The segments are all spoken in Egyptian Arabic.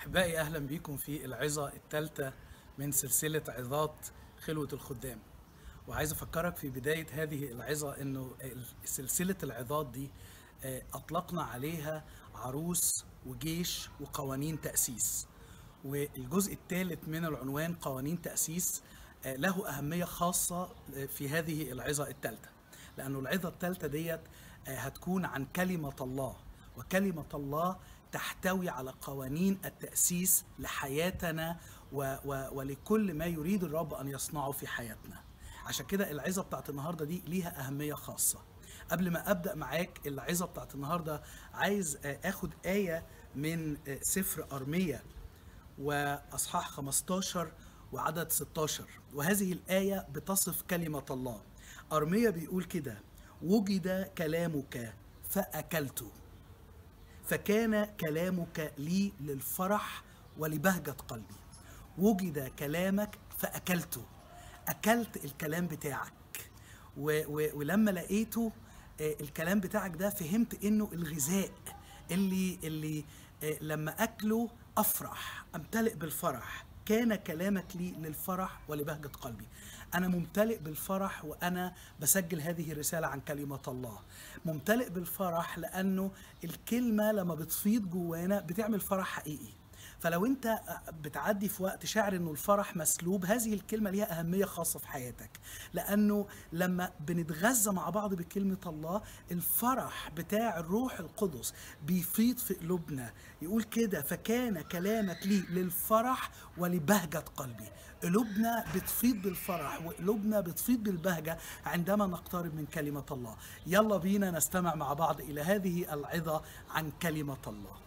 أحبائي أهلا بيكم في العظة الثالثة من سلسلة عظات خلوة الخدام وعايز أفكرك في بداية هذه العظة أنه سلسلة العظات دي آه، أطلقنا عليها عروس وجيش وقوانين تأسيس والجزء الثالث من العنوان قوانين تأسيس آه، له أهمية خاصة آه، في هذه العظة الثالثة لأنه العظة الثالثة ديت آه، هتكون عن كلمة الله وكلمة الله تحتوي على قوانين التأسيس لحياتنا و و ولكل ما يريد الرب أن يصنعه في حياتنا عشان كده العظة بتاعت النهاردة دي ليها أهمية خاصة قبل ما أبدأ معاك العظة بتاعت النهاردة عايز آه، أخد آية من آه، سفر أرمية واصحاح 15 وعدد 16 وهذه الايه بتصف كلمه الله ارميا بيقول كده وجد كلامك فاكلته فكان كلامك لي للفرح ولبهجه قلبي وجد كلامك فاكلته اكلت الكلام بتاعك و و ولما لقيته آه، الكلام بتاعك ده فهمت انه الغذاء اللي اللي آه، لما اكله افرح امتلئ بالفرح كان كلامك لي للفرح ولبهجة قلبي أنا ممتلئ بالفرح وأنا بسجل هذه الرسالة عن كلمة الله ممتلئ بالفرح لأنه الكلمة لما بتفيض جوانا بتعمل فرح حقيقي فلو انت بتعدي في وقت شاعر انه الفرح مسلوب هذه الكلمه ليها اهميه خاصه في حياتك لانه لما بنتغذى مع بعض بكلمه الله الفرح بتاع الروح القدس بيفيض في قلوبنا يقول كده فكان كلامك لي للفرح ولبهجه قلبي قلوبنا بتفيض بالفرح وقلوبنا بتفيض بالبهجه عندما نقترب من كلمه الله يلا بينا نستمع مع بعض الى هذه العظه عن كلمه الله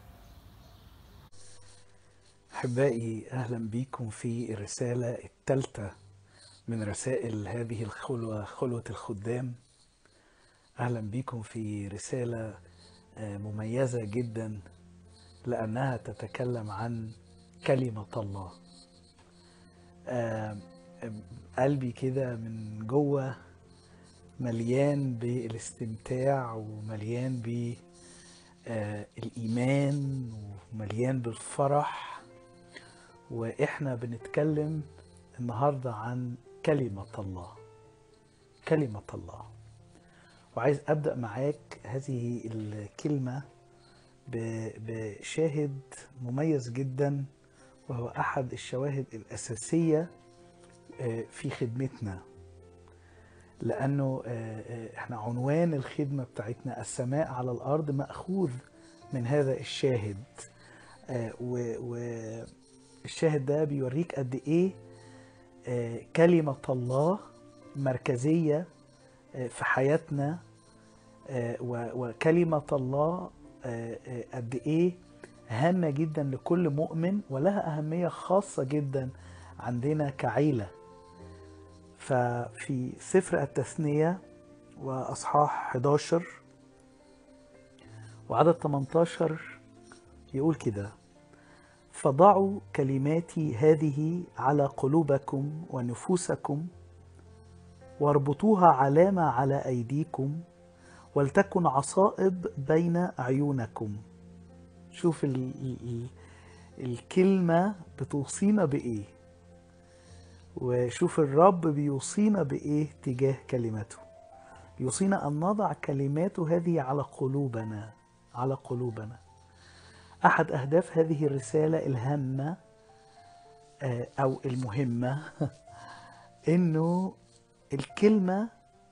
أحبائي أهلا بيكم في الرسالة الثالثة من رسائل هذه الخلوة خلوة الخدام أهلا بيكم في رسالة آه، مميزة جدا لأنها تتكلم عن كلمة الله آه، قلبي كده من جوه مليان بالاستمتاع ومليان بالإيمان ومليان بالفرح واحنا بنتكلم النهارده عن كلمة الله كلمة الله وعايز ابدا معاك هذه الكلمة ب- بشاهد مميز جدا وهو احد الشواهد الاساسية آه، في خدمتنا لانه آه، آه، احنا عنوان الخدمة بتاعتنا السماء على الارض ماخوذ من هذا الشاهد آه، و- و الشاهد ده بيوريك قد ايه آه، كلمة الله مركزية آه، في حياتنا آه، و- وكلمة الله آه، آه، قد ايه هامة جدا لكل مؤمن ولها أهمية خاصة جدا عندنا كعيلة ففي سفر التثنية وأصحاح 11 وعدد 18 يقول كده فضعوا كلماتي هذه على قلوبكم ونفوسكم واربطوها علامة على أيديكم ولتكن عصائب بين عيونكم شوف ال ال ال الكلمة بتوصينا بإيه وشوف الرب بيوصينا بإيه تجاه كلمته يوصينا أن نضع كلماته هذه على قلوبنا على قلوبنا أحد أهداف هذه الرسالة الهامة آه، أو المهمة إنه الكلمة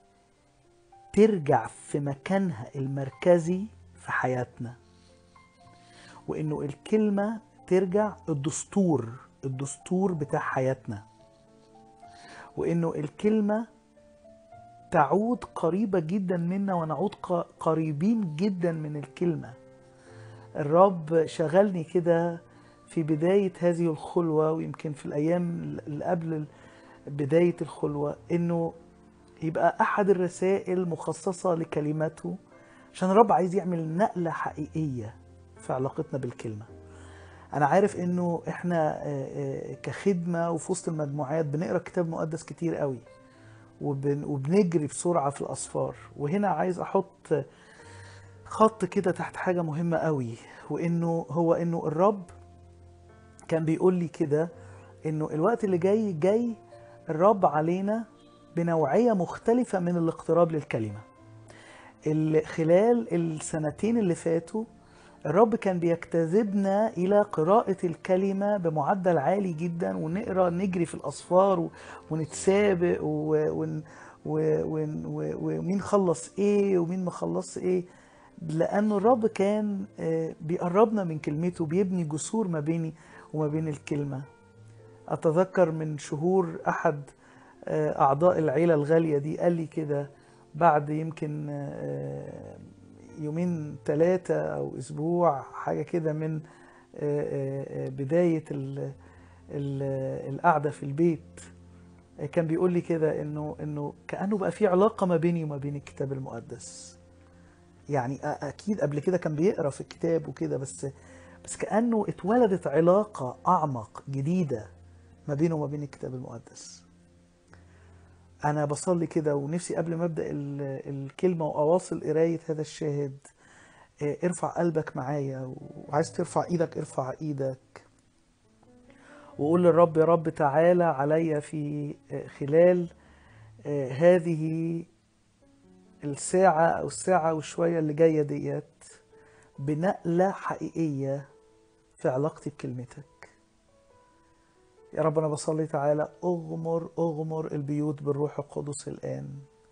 ترجع في مكانها المركزي في حياتنا وإنه الكلمة ترجع الدستور الدستور بتاع حياتنا وإنه الكلمة تعود قريبة جدا منا ونعود ق- قريبين جدا من الكلمة الرب شغلني كده في بداية هذه الخلوة ويمكن في الأيام اللي قبل بداية الخلوة إنه يبقى أحد الرسائل مخصصة لكلماته عشان الرب عايز يعمل نقلة حقيقية في علاقتنا بالكلمة أنا عارف إنه إحنا آه، آه، كخدمة وفي وسط المجموعات بنقرأ كتاب مقدس كتير قوي وبن وبنجري بسرعة في الأسفار وهنا عايز أحط خط كده تحت حاجة مهمة قوي وإنه هو إنه الرب كان بيقول لي كده انه الوقت اللي جاي جاي الرب علينا بنوعية مختلفة من الاقتراب للكلمة ال- خلال السنتين اللي فاتوا الرب كان بيجتذبنا إلى قراءة الكلمة بمعدل عالي جدا ونقرا نجري في الأصفار و- ونتسابق و- ون- و- ون- و- ومين خلص إيه ومين ما خلص إيه لأنه الرب كان آه، بيقربنا من كلمته بيبني جسور ما بيني وما بين الكلمة أتذكر من شهور أحد آه، أعضاء العيلة الغالية دي قال لي كده بعد يمكن آه، يومين ثلاثة أو أسبوع حاجة كده من آه، آه، آه، بداية ال- ال- القعدة في البيت آه، كان بيقول لي كده إنه إنه كأنه بقى في علاقة ما بيني وما بين الكتاب المقدس يعني أ- أكيد قبل كده كان بيقرأ في الكتاب وكده بس بس كأنه اتولدت علاقة أعمق جديدة ما بينه وما بين الكتاب المقدس أنا بصلي كده ونفسي قبل ما أبدأ ال- الكلمة وأواصل قراية هذا الشاهد آه، ارفع قلبك معايا وعايز ترفع إيدك ارفع إيدك وقول للرب يا رب تعالى عليا في آه، خلال آه، هذه الساعة أو الساعة وشوية اللي جاية ديت بنقلة حقيقية في علاقتي بكلمتك يا رب أنا بصلي تعالى أغمر أغمر البيوت بالروح القدس الآن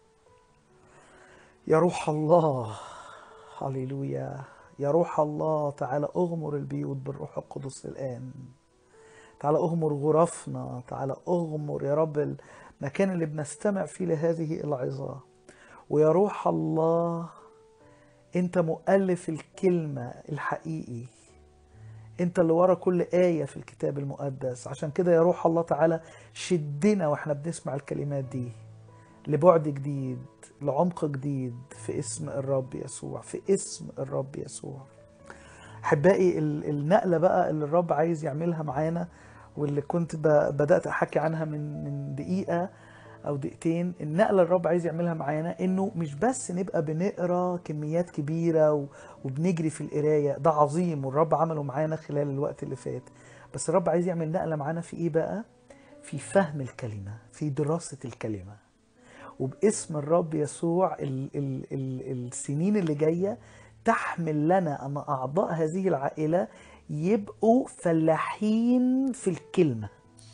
يا روح الله هللويا يا روح الله تعالى أغمر البيوت بالروح القدس الآن تعالى أغمر غرفنا تعالى أغمر يا رب المكان اللي بنستمع فيه لهذه العظة ويا روح الله أنت مؤلف الكلمة الحقيقي انت اللي ورا كل آية في الكتاب المقدس عشان كده يا روح الله تعالى شدنا واحنا بنسمع الكلمات دي لبعد جديد لعمق جديد في اسم الرب يسوع في اسم الرب يسوع احبائي ال- النقلة بقى اللي الرب عايز يعملها معانا واللي كنت ب- بدأت احكي عنها من من دقيقة او دقيقتين النقله اللي الرب عايز يعملها معانا انه مش بس نبقى بنقرا كميات كبيره و- وبنجري في القرايه ده عظيم والرب عمله معانا خلال الوقت اللي فات بس الرب عايز يعمل نقله معانا في ايه بقى في فهم الكلمه في دراسه الكلمه وباسم الرب يسوع ال ال ال السنين اللي جايه تحمل لنا ان اعضاء هذه العائله يبقوا فلاحين في الكلمه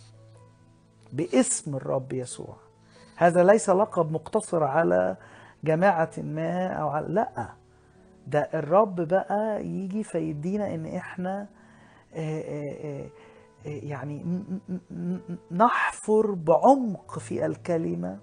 باسم الرب يسوع هذا ليس لقب مقتصر على جماعة ما أو على لا ده الرب بقى يجي فيدينا إن إحنا آه، آه، آه، يعني ن- ن- ن- نحفر بعمق في الكلمة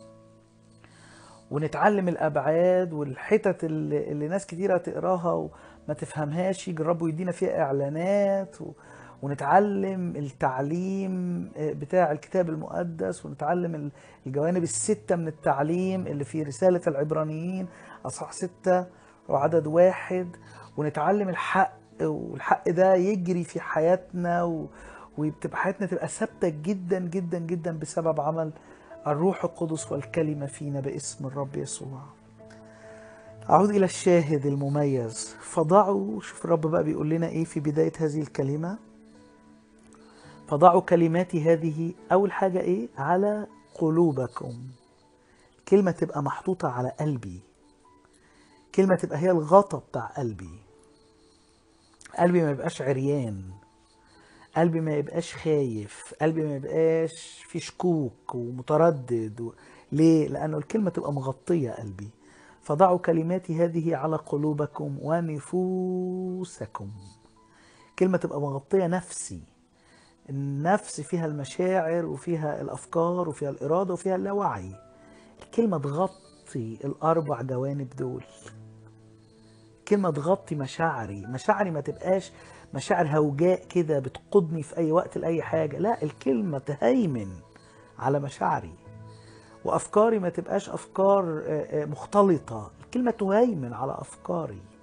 ونتعلم الأبعاد والحتت اللي, اللي ناس كتيرة تقراها وما تفهمهاش يجي الرب يدينا فيها إعلانات و... ونتعلم التعليم بتاع الكتاب المقدس ونتعلم ال- الجوانب الستة من التعليم اللي في رسالة العبرانيين أصحاح ستة وعدد واحد ونتعلم الحق والحق ده يجري في حياتنا و... وتبقى حياتنا تبقى ثابتة جدا جدا جدا بسبب عمل الروح القدس والكلمة فينا باسم الرب يسوع أعود إلى الشاهد المميز فضعوا شوف الرب بقى بيقول لنا إيه في بداية هذه الكلمة فضعوا كلماتي هذه أول حاجة إيه على قلوبكم كلمة تبقى محطوطة على قلبي كلمة تبقى هي الغطا بتاع قلبي قلبي ما يبقاش عريان قلبي ما يبقاش خايف قلبي ما يبقاش في شكوك ومتردد و... ليه؟ لأنه الكلمة تبقى مغطية قلبي فضعوا كلماتي هذه على قلوبكم ونفوسكم كلمة تبقى مغطية نفسي النفس فيها المشاعر وفيها الأفكار وفيها الإرادة وفيها اللاوعي الكلمة تغطي الأربع جوانب دول كلمة تغطي مشاعري مشاعري ما تبقاش مشاعر هوجاء كده بتقودني في أي وقت لأي حاجة لا الكلمة تهيمن على مشاعري وأفكاري ما تبقاش أفكار آه، آه، مختلطة الكلمة تهيمن على أفكاري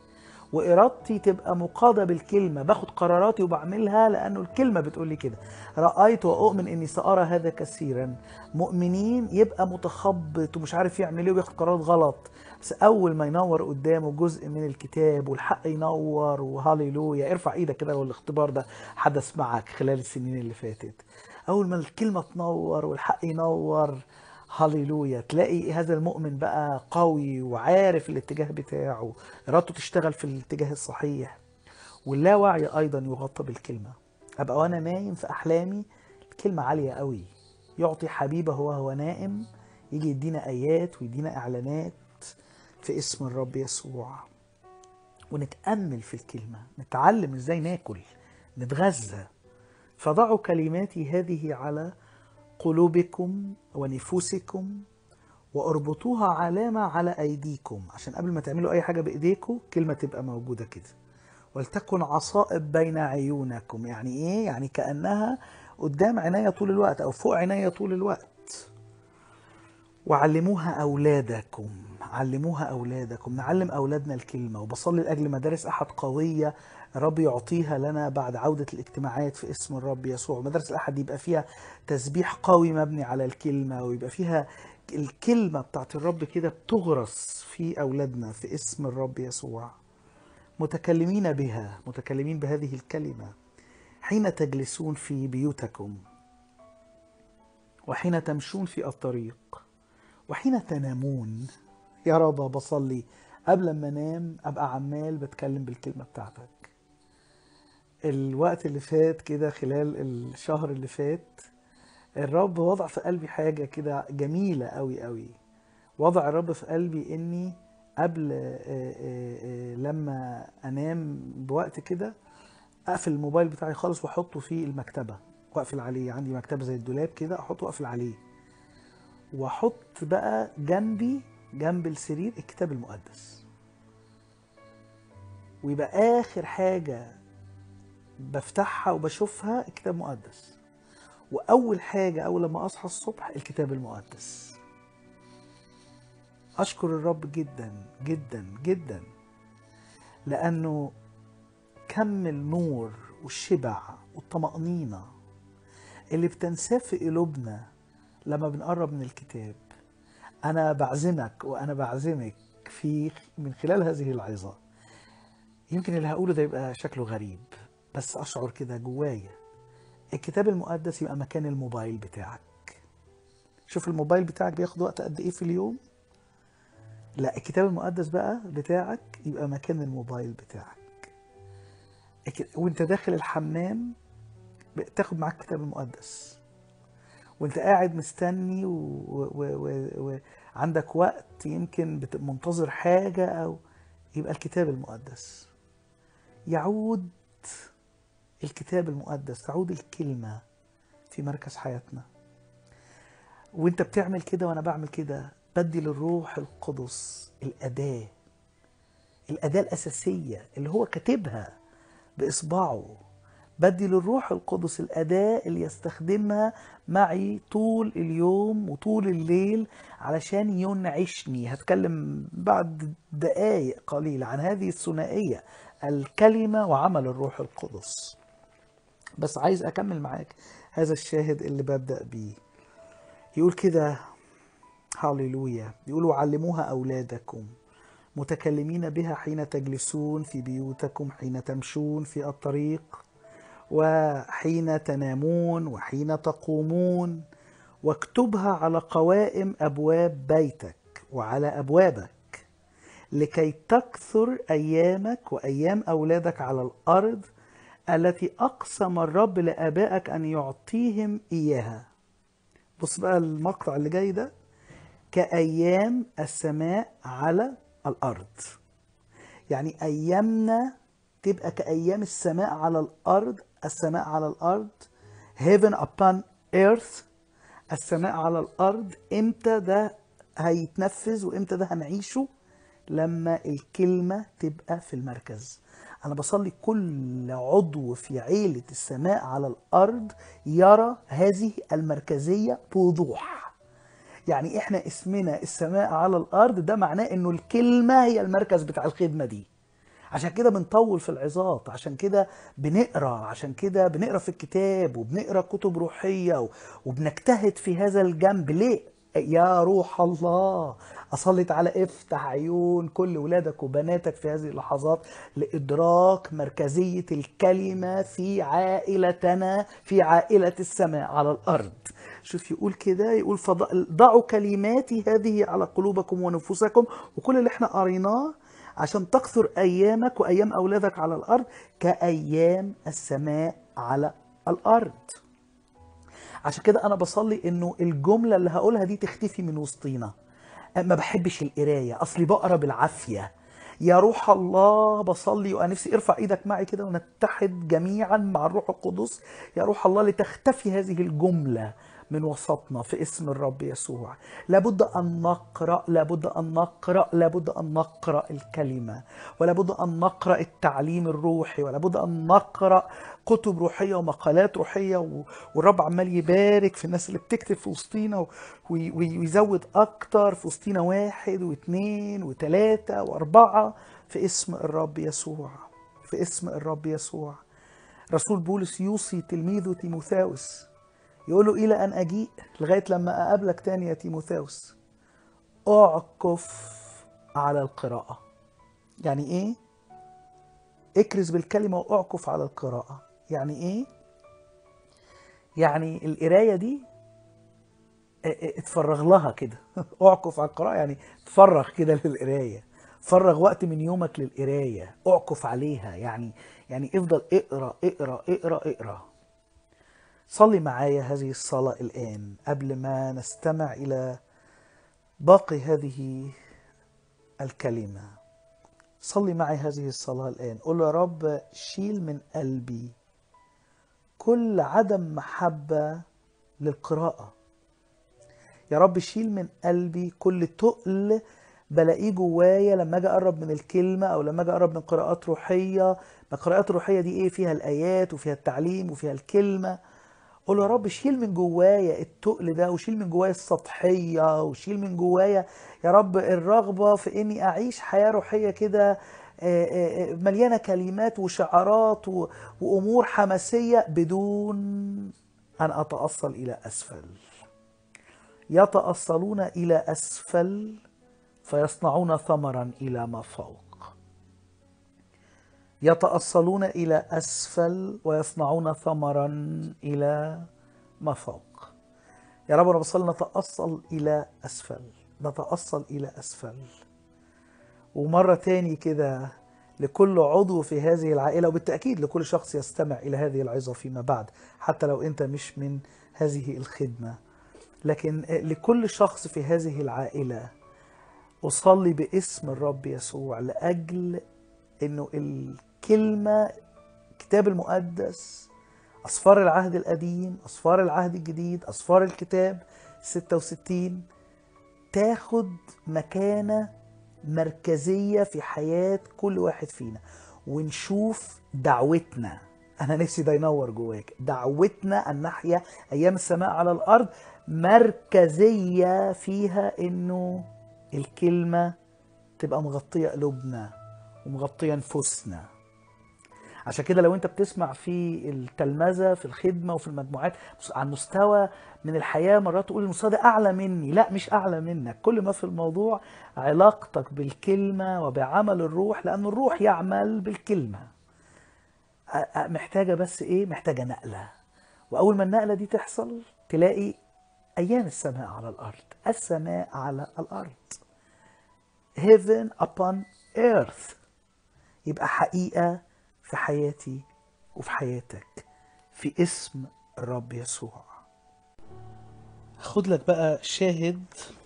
وارادتي تبقى مقاده بالكلمه باخد قراراتي وبعملها لانه الكلمه بتقول لي كده رايت واؤمن اني سارى هذا كثيرا مؤمنين يبقى متخبط ومش عارف يعمل ايه وياخد قرارات غلط بس اول ما ينور قدامه جزء من الكتاب والحق ينور وهاليلويا ارفع ايدك كده لو الاختبار ده حدث معك خلال السنين اللي فاتت اول ما الكلمه تنور والحق ينور هاليلويا تلاقي هذا المؤمن بقى قوي وعارف الاتجاه بتاعه ارادته تشتغل في الاتجاه الصحيح واللاوعي ايضا يغطى بالكلمه ابقى وانا نايم في احلامي الكلمه عاليه قوي يعطي حبيبه وهو نائم يجي يدينا ايات ويدينا اعلانات في اسم الرب يسوع ونتامل في الكلمه نتعلم ازاي ناكل نتغذى فضعوا كلماتي هذه على قلوبكم ونفوسكم واربطوها علامة على أيديكم عشان قبل ما تعملوا أي حاجة بإيديكم كلمة تبقى موجودة كده ولتكن عصائب بين عيونكم يعني إيه؟ يعني كأنها قدام عينيا طول الوقت أو فوق عينيا طول الوقت وعلموها أولادكم علموها أولادكم نعلم أولادنا الكلمة وبصلي لأجل مدارس أحد قوية رب يعطيها لنا بعد عودة الاجتماعات في اسم الرب يسوع مدارس الأحد يبقى فيها تسبيح قوي مبني على الكلمة ويبقى فيها الكلمة بتاعت الرب كده بتغرس في أولادنا في اسم الرب يسوع متكلمين بها متكلمين بهذه الكلمة حين تجلسون في بيوتكم وحين تمشون في الطريق وحين تنامون يا رب بصلي قبل ما انام ابقى عمال بتكلم بالكلمه بتاعتك الوقت اللي فات كده خلال الشهر اللي فات الرب وضع في قلبي حاجه كده جميله قوي قوي وضع الرب في قلبي اني قبل آه، آه، آه، لما انام بوقت كده اقفل الموبايل بتاعي خالص واحطه في المكتبه واقفل عليه عندي مكتبه زي الدولاب كده احطه واقفل عليه واحط بقى جنبي جنب السرير الكتاب المقدس ويبقى اخر حاجه بفتحها وبشوفها الكتاب المقدس واول حاجه اول لما اصحى الصبح الكتاب المقدس اشكر الرب جدا جدا جدا لانه كم النور والشبع والطمأنينة اللي بتنساب في قلوبنا لما بنقرب من الكتاب أنا بعزمك وأنا بعزمك في من خلال هذه العظة يمكن اللي هقوله ده يبقى شكله غريب بس أشعر كده جوايا الكتاب المقدس يبقى مكان الموبايل بتاعك شوف الموبايل بتاعك بياخد وقت قد إيه في اليوم لا الكتاب المقدس بقى بتاعك يبقى مكان الموبايل بتاعك الك- وانت داخل الحمام تاخد معاك الكتاب المقدس وانت قاعد مستني وعندك وقت يمكن بت- منتظر حاجة أو يبقى الكتاب المقدس يعود الكتاب المقدس تعود الكلمة في مركز حياتنا وانت بتعمل كده وانا بعمل كده بدي للروح القدس الأداة الأداة الأساسية اللي هو كاتبها بإصبعه بدي للروح القدس الأداة اللي يستخدمها معي طول اليوم وطول الليل علشان ينعشني هتكلم بعد دقايق قليلة عن هذه الثنائية الكلمة وعمل الروح القدس بس عايز أكمل معاك هذا الشاهد اللي ببدأ بيه يقول كده هاليلويا يقول علموها أولادكم متكلمين بها حين تجلسون في بيوتكم حين تمشون في الطريق وحين تنامون وحين تقومون واكتبها على قوائم ابواب بيتك وعلى ابوابك لكي تكثر ايامك وايام اولادك على الارض التي اقسم الرب لابائك ان يعطيهم اياها بص بقى المقطع اللي جاي ده كايام السماء على الارض يعني ايامنا تبقى كايام السماء على الارض السماء على الارض heaven upon earth السماء على الارض امتى ده هيتنفذ وامتى ده هنعيشه لما الكلمه تبقى في المركز انا بصلي كل عضو في عيله السماء على الارض يرى هذه المركزيه بوضوح يعني احنا اسمنا السماء على الارض ده معناه انه الكلمه هي المركز بتاع الخدمه دي عشان كده بنطول في العظات عشان كده بنقرا عشان كده بنقرا في الكتاب وبنقرا كتب روحيه و- وبنجتهد في هذا الجنب ليه يا روح الله أصلي تعالى افتح عيون كل ولادك وبناتك في هذه اللحظات لإدراك مركزية الكلمة في عائلتنا في عائلة السماء على الأرض شوف يقول كده يقول فض- ضعوا كلماتي هذه على قلوبكم ونفوسكم وكل اللي احنا قريناه عشان تكثر أيامك وأيام أولادك على الأرض كأيام السماء على الأرض عشان كده انا بصلي انه الجمله اللي هقولها دي تختفي من وسطينا ما بحبش القرايه اصلي بقرا بالعافيه يا روح الله بصلي وانا نفسي ارفع ايدك معي كده ونتحد جميعا مع الروح القدس يا روح الله لتختفي هذه الجمله من وسطنا في اسم الرب يسوع لابد ان نقرا لابد ان نقرا لابد ان نقرا الكلمه ولابد ان نقرا التعليم الروحي ولابد ان نقرا كتب روحيه ومقالات روحيه و- والرب عمال يبارك في الناس اللي بتكتب في وسطينا و- وي- وي- ويزود اكتر في وسطينا واحد واثنين وثلاثه واربعه في اسم الرب يسوع في اسم الرب يسوع رسول بولس يوصي تلميذه تيموثاوس يقول له الى ان اجيء لغايه لما اقابلك تاني يا تيموثاوس اعكف على القراءه يعني ايه اكرز بالكلمه واعكف على القراءه يعني ايه يعني القرايه دي ا- ا- اتفرغ لها كده اعكف على القراءه يعني تفرغ كده للقرايه فرغ وقت من يومك للقرايه اعكف عليها يعني يعني افضل اقرا اقرا اقرا اقرا صلي معايا هذه الصلاة الآن قبل ما نستمع إلى باقي هذه الكلمة صلي معي هذه الصلاة الآن قل يا رب شيل من قلبي كل عدم محبة للقراءة يا رب شيل من قلبي كل تقل بلاقيه جوايا لما اجي اقرب من الكلمه او لما اجي اقرب من قراءات روحيه ما القراءات الروحيه دي ايه فيها الايات وفيها التعليم وفيها الكلمه قول يا رب شيل من جوايا التقل ده وشيل من جوايا السطحيه وشيل من جوايا يا رب الرغبه في اني اعيش حياه روحيه كده آه، آه، آه، مليانه كلمات وشعارات و- وامور حماسيه بدون ان اتاصل الى اسفل يتأصلون إلى أسفل فيصنعون ثمرا إلى ما فوق يتأصلون إلى أسفل ويصنعون ثمرا إلى ما فوق يا رب أنا بصلي نتأصل إلى أسفل نتأصل إلى أسفل ومرة تاني كده لكل عضو في هذه العائلة وبالتأكيد لكل شخص يستمع إلى هذه العظة فيما بعد حتى لو أنت مش من هذه الخدمة لكن لكل شخص في هذه العائلة أصلي باسم الرب يسوع لأجل أنه الكلمة الكتاب المقدس أسفار العهد القديم أسفار العهد الجديد أسفار الكتاب 66 تاخد مكانة مركزية في حياة كل واحد فينا ونشوف دعوتنا أنا نفسي ده ينور جواك دعوتنا أن نحيا أيام السماء على الأرض مركزية فيها إنه الكلمة تبقى مغطية قلوبنا ومغطية نفوسنا عشان كده لو انت بتسمع في التلمذة في الخدمة وفي المجموعات عن مستوى من الحياة مرات تقول المستوى ده أعلى مني لا مش أعلى منك كل ما في الموضوع علاقتك بالكلمة وبعمل الروح لأن الروح يعمل بالكلمة أ- أ- محتاجة بس إيه محتاجة نقلة وأول ما النقلة دي تحصل تلاقي أيام السماء على الأرض السماء على الأرض heaven upon earth يبقى حقيقة في حياتي وفي حياتك في اسم الرب يسوع خد لك بقى شاهد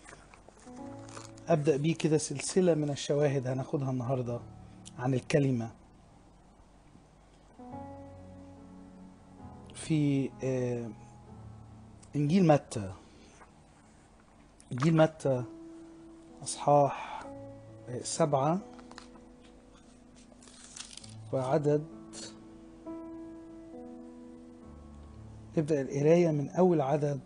أبدأ بيه كده سلسلة من الشواهد هناخدها النهاردة عن الكلمة في آه، إنجيل متى إنجيل متى أصحاح آه، سبعة وعدد نبدأ القراية من أول عدد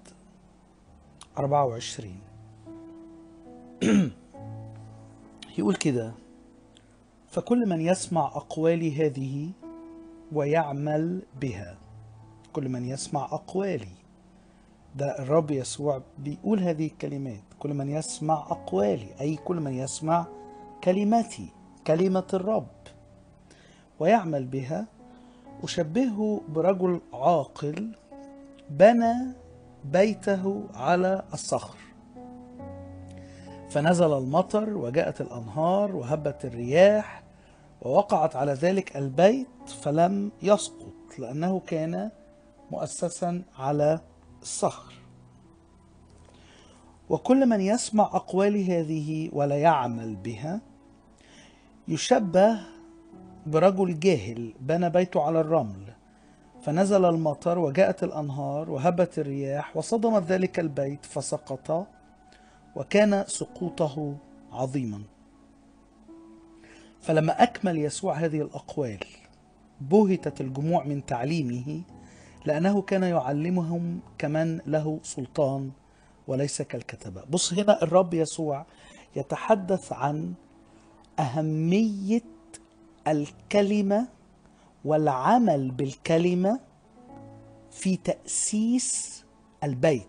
24 يقول كده فكل من يسمع أقوالي هذه ويعمل بها كل من يسمع أقوالي ده الرب يسوع بيقول هذه الكلمات كل من يسمع أقوالي أي كل من يسمع كلمتي كلمة الرب ويعمل بها أشبهه برجل عاقل بنى بيته على الصخر فنزل المطر وجاءت الأنهار وهبت الرياح ووقعت على ذلك البيت فلم يسقط لأنه كان مؤسسا على الصخر وكل من يسمع أقوالي هذه ولا يعمل بها يشبه برجل جاهل بنى بيته على الرمل فنزل المطر وجاءت الأنهار وهبت الرياح وصدمت ذلك البيت فسقط وكان سقوطه عظيما فلما أكمل يسوع هذه الأقوال بهتت الجموع من تعليمه لأنه كان يعلمهم كمن له سلطان وليس كالكتبة بص هنا الرب يسوع يتحدث عن أهمية الكلمة والعمل بالكلمة في تأسيس البيت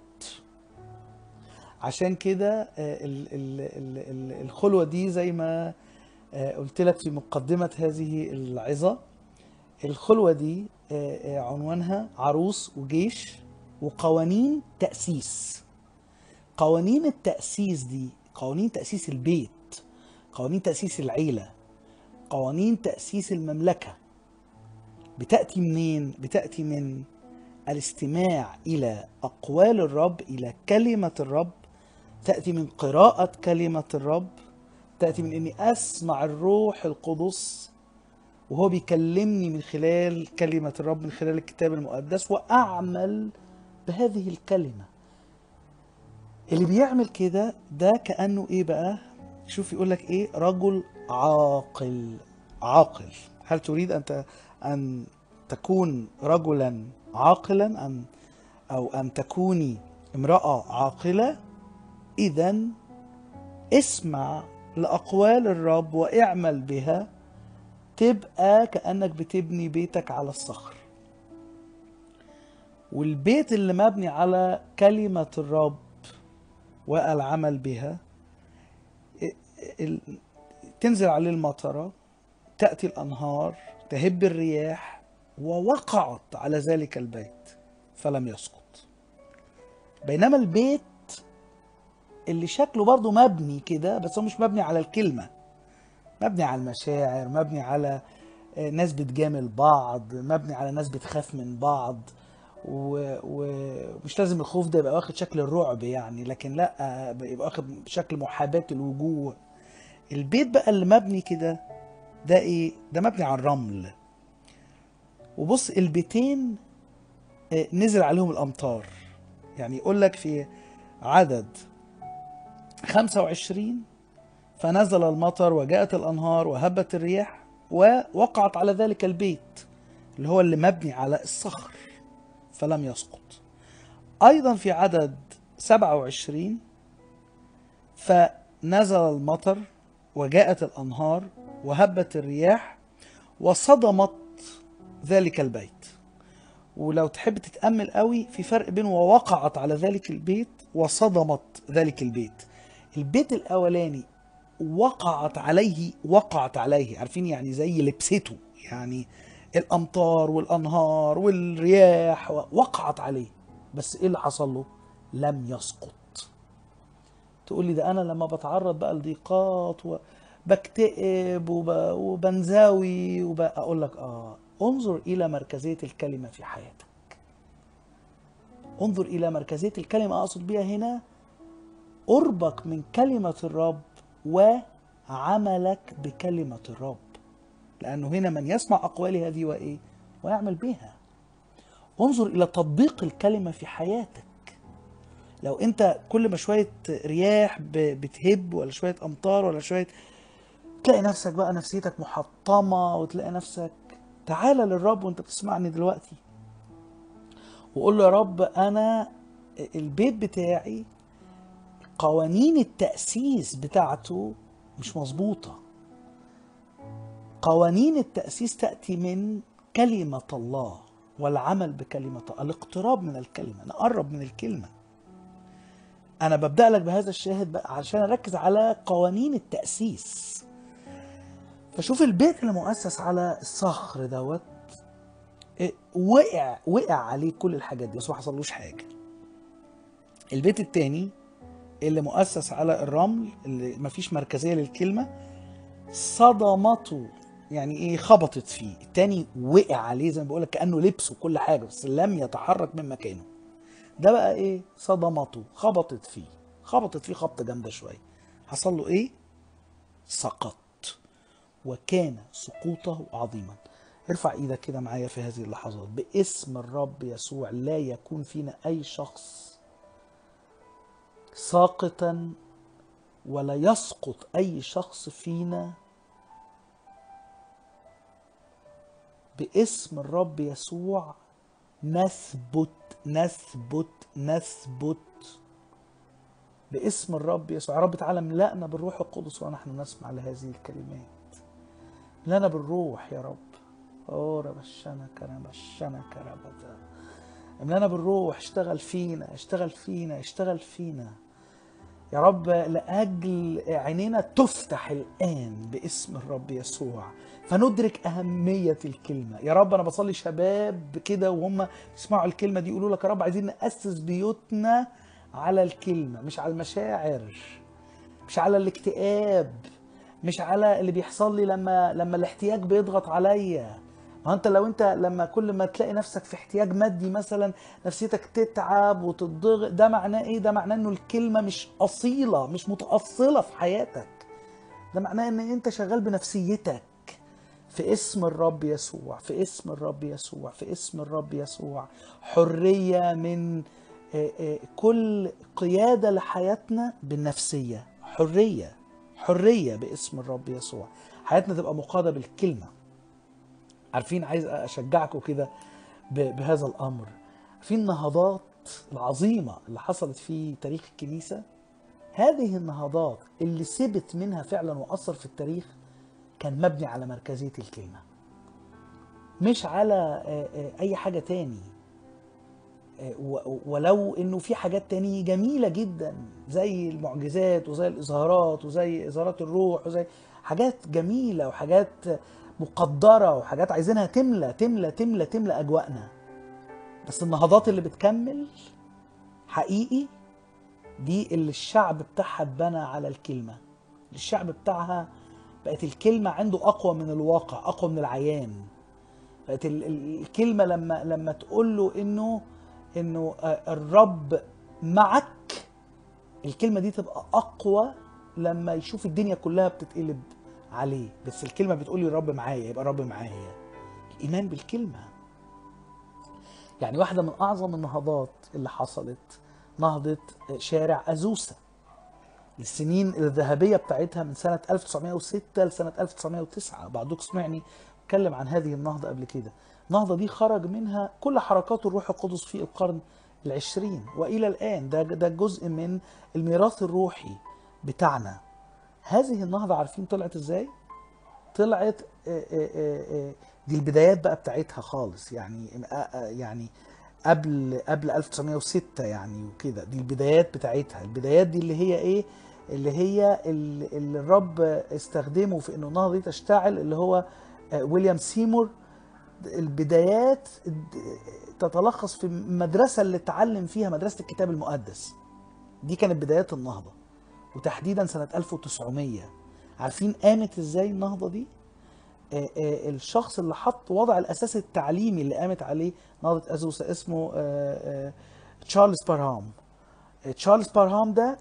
عشان كده آه، ال- ال- ال- ال- الخلوة دي زي ما آه، قلت لك في مقدمة هذه العظة الخلوة دي آه، آه، عنوانها عروس وجيش وقوانين تأسيس قوانين التأسيس دي قوانين تأسيس البيت قوانين تأسيس العيلة قوانين تأسيس المملكة بتأتي منين؟ بتأتي من الاستماع إلى أقوال الرب إلى كلمة الرب تأتي من قراءة كلمة الرب تأتي من إني أسمع الروح القدس وهو بيكلمني من خلال كلمة الرب من خلال الكتاب المقدس وأعمل بهذه الكلمة اللي بيعمل كده ده كأنه إيه بقى شوف يقول لك إيه رجل عاقل عاقل هل تريد أن ت- أن تكون رجلا عاقلا أم أو أن تكوني امرأة عاقلة إذا اسمع لأقوال الرب واعمل بها تبقى كأنك بتبني بيتك على الصخر والبيت اللي مبني على كلمة الرب والعمل بها ال- تنزل عليه المطرة تأتي الأنهار تهب الرياح ووقعت على ذلك البيت فلم يسقط بينما البيت اللي شكله برضه مبني كده بس هو مش مبني على الكلمة مبني على المشاعر مبني على آه، ناس بتجامل بعض مبني على ناس بتخاف من بعض و- ومش لازم الخوف ده يبقى واخد شكل الرعب يعني لكن لا آه، يبقى واخد شكل محاباة الوجوه البيت بقى اللي مبني كده ده ايه ده مبني على الرمل وبص البيتين آه، نزل عليهم الامطار يعني يقول لك في عدد 25 فنزل المطر وجاءت الانهار وهبت الرياح ووقعت على ذلك البيت اللي هو اللي مبني على الصخر فلم يسقط ايضا في عدد 27 فنزل المطر وجاءت الانهار وهبت الرياح وصدمت ذلك البيت ولو تحب تتأمل قوي في فرق بين ووقعت على ذلك البيت وصدمت ذلك البيت البيت الأولاني وقعت عليه وقعت عليه عارفين يعني زي لبسته يعني الأمطار والأنهار والرياح وقعت عليه بس إيه اللي حصل له لم يسقط تقول لي ده أنا لما بتعرض بقى لضيقات وبكتئب وب... وبنزاوي وب... أقول لك آه انظر إلى مركزية الكلمة في حياتك انظر إلى مركزية الكلمة أقصد بيها هنا قربك من كلمة الرب وعملك بكلمة الرب لأنه هنا من يسمع أقوالي هذه وإيه ويعمل بها انظر إلى تطبيق الكلمة في حياتك لو أنت كل ما شوية رياح ب- بتهب ولا شوية أمطار ولا شوية تلاقي نفسك بقى نفسيتك محطمة وتلاقي نفسك تعالى للرب وانت بتسمعني دلوقتي وقول له يا رب انا البيت بتاعي قوانين التأسيس بتاعته مش مظبوطة قوانين التأسيس تأتي من كلمة الله والعمل بكلمة الله الاقتراب من الكلمة نقرب من الكلمة أنا ببدأ لك بهذا الشاهد بقى عشان أركز على قوانين التأسيس فشوف البيت اللي مؤسس على الصخر دوت إيه، وقع وقع عليه كل الحاجات دي بس ما حصلوش حاجة البيت التاني اللي مؤسس على الرمل اللي مفيش مركزية للكلمة صدمته يعني ايه خبطت فيه التاني وقع عليه زي ما بقولك كأنه لبسه كل حاجة بس لم يتحرك من مكانه ده بقى ايه صدمته خبطت فيه خبطت فيه خبطة جامدة شوية حصل له ايه سقط وكان سقوطه عظيما ارفع ايدك كده معايا في هذه اللحظات باسم الرب يسوع لا يكون فينا اي شخص ساقطا ولا يسقط اي شخص فينا باسم الرب يسوع نثبت نثبت نثبت باسم الرب يسوع يا رب تعالى املأنا بالروح القدس ونحن نسمع لهذه الكلمات لنا بالروح يا رب اوه ربشنا كربشنا كربتا املأنا بالروح اشتغل فينا اشتغل فينا اشتغل فينا يا رب لأجل عينينا تفتح الآن باسم الرب يسوع فندرك أهمية الكلمة يا رب أنا بصلي شباب كده وهم يسمعوا الكلمة دي يقولوا لك يا رب عايزين نأسس بيوتنا على الكلمة مش على المشاعر مش على الاكتئاب مش على اللي بيحصل لي لما لما الاحتياج بيضغط عليا ما انت لو انت لما كل ما تلاقي نفسك في احتياج مادي مثلا نفسيتك تتعب وتضغط ده معناه ايه ده معناه انه الكلمه مش اصيله مش متاصله في حياتك ده معناه ان انت شغال بنفسيتك في اسم الرب يسوع في اسم الرب يسوع في اسم الرب يسوع حريه من آه، آه، كل قياده لحياتنا بالنفسيه حريه حريه باسم الرب يسوع حياتنا تبقى مقاده بالكلمه عارفين عايز اشجعكم كده ب- بهذا الامر في النهضات العظيمه اللي حصلت في تاريخ الكنيسه هذه النهضات اللي سبت منها فعلا واثر في التاريخ كان مبني على مركزيه الكلمه مش على آه، آه، اي حاجه تاني آه، و- ولو انه في حاجات تانية جميله جدا زي المعجزات وزي الاظهارات وزي اظهارات الروح وزي حاجات جميله وحاجات مقدره وحاجات عايزينها تملى تملى تملى تملى اجواءنا بس النهضات اللي بتكمل حقيقي دي اللي الشعب بتاعها اتبنى على الكلمه الشعب بتاعها بقت الكلمه عنده اقوى من الواقع اقوى من العيان بقت ال- ال- الكلمه لما لما تقول له انه انه آه، الرب معك الكلمه دي تبقى اقوى لما يشوف الدنيا كلها بتتقلب عليه بس الكلمه بتقول لي الرب معايا يبقى الرب معايا الايمان بالكلمه يعني واحده من اعظم النهضات اللي حصلت نهضه شارع ازوسا السنين الذهبيه بتاعتها من سنه 1906 لسنه 1909 بعضكم سمعني اتكلم عن هذه النهضه قبل كده النهضه دي خرج منها كل حركات الروح القدس في القرن العشرين والى الان ده ده جزء من الميراث الروحي بتاعنا هذه النهضه عارفين طلعت ازاي طلعت آه، آه، آه، آه، دي البدايات بقى بتاعتها خالص يعني آه، آه، يعني قبل قبل 1906 يعني وكده دي البدايات بتاعتها البدايات دي اللي هي ايه اللي هي اللي اللي الرب استخدمه في انه النهضه دي تشتعل اللي هو آه، ويليام سيمور البدايات تتلخص في المدرسه اللي اتعلم فيها مدرسه الكتاب المقدس دي كانت بدايات النهضه وتحديدا سنه 1900 عارفين قامت ازاي النهضه دي آه، آه، الشخص اللي حط وضع الاساس التعليمي اللي قامت عليه نهضه ازوسا اسمه آه، آه، تشارلز بارهام آه، تشارلز بارهام ده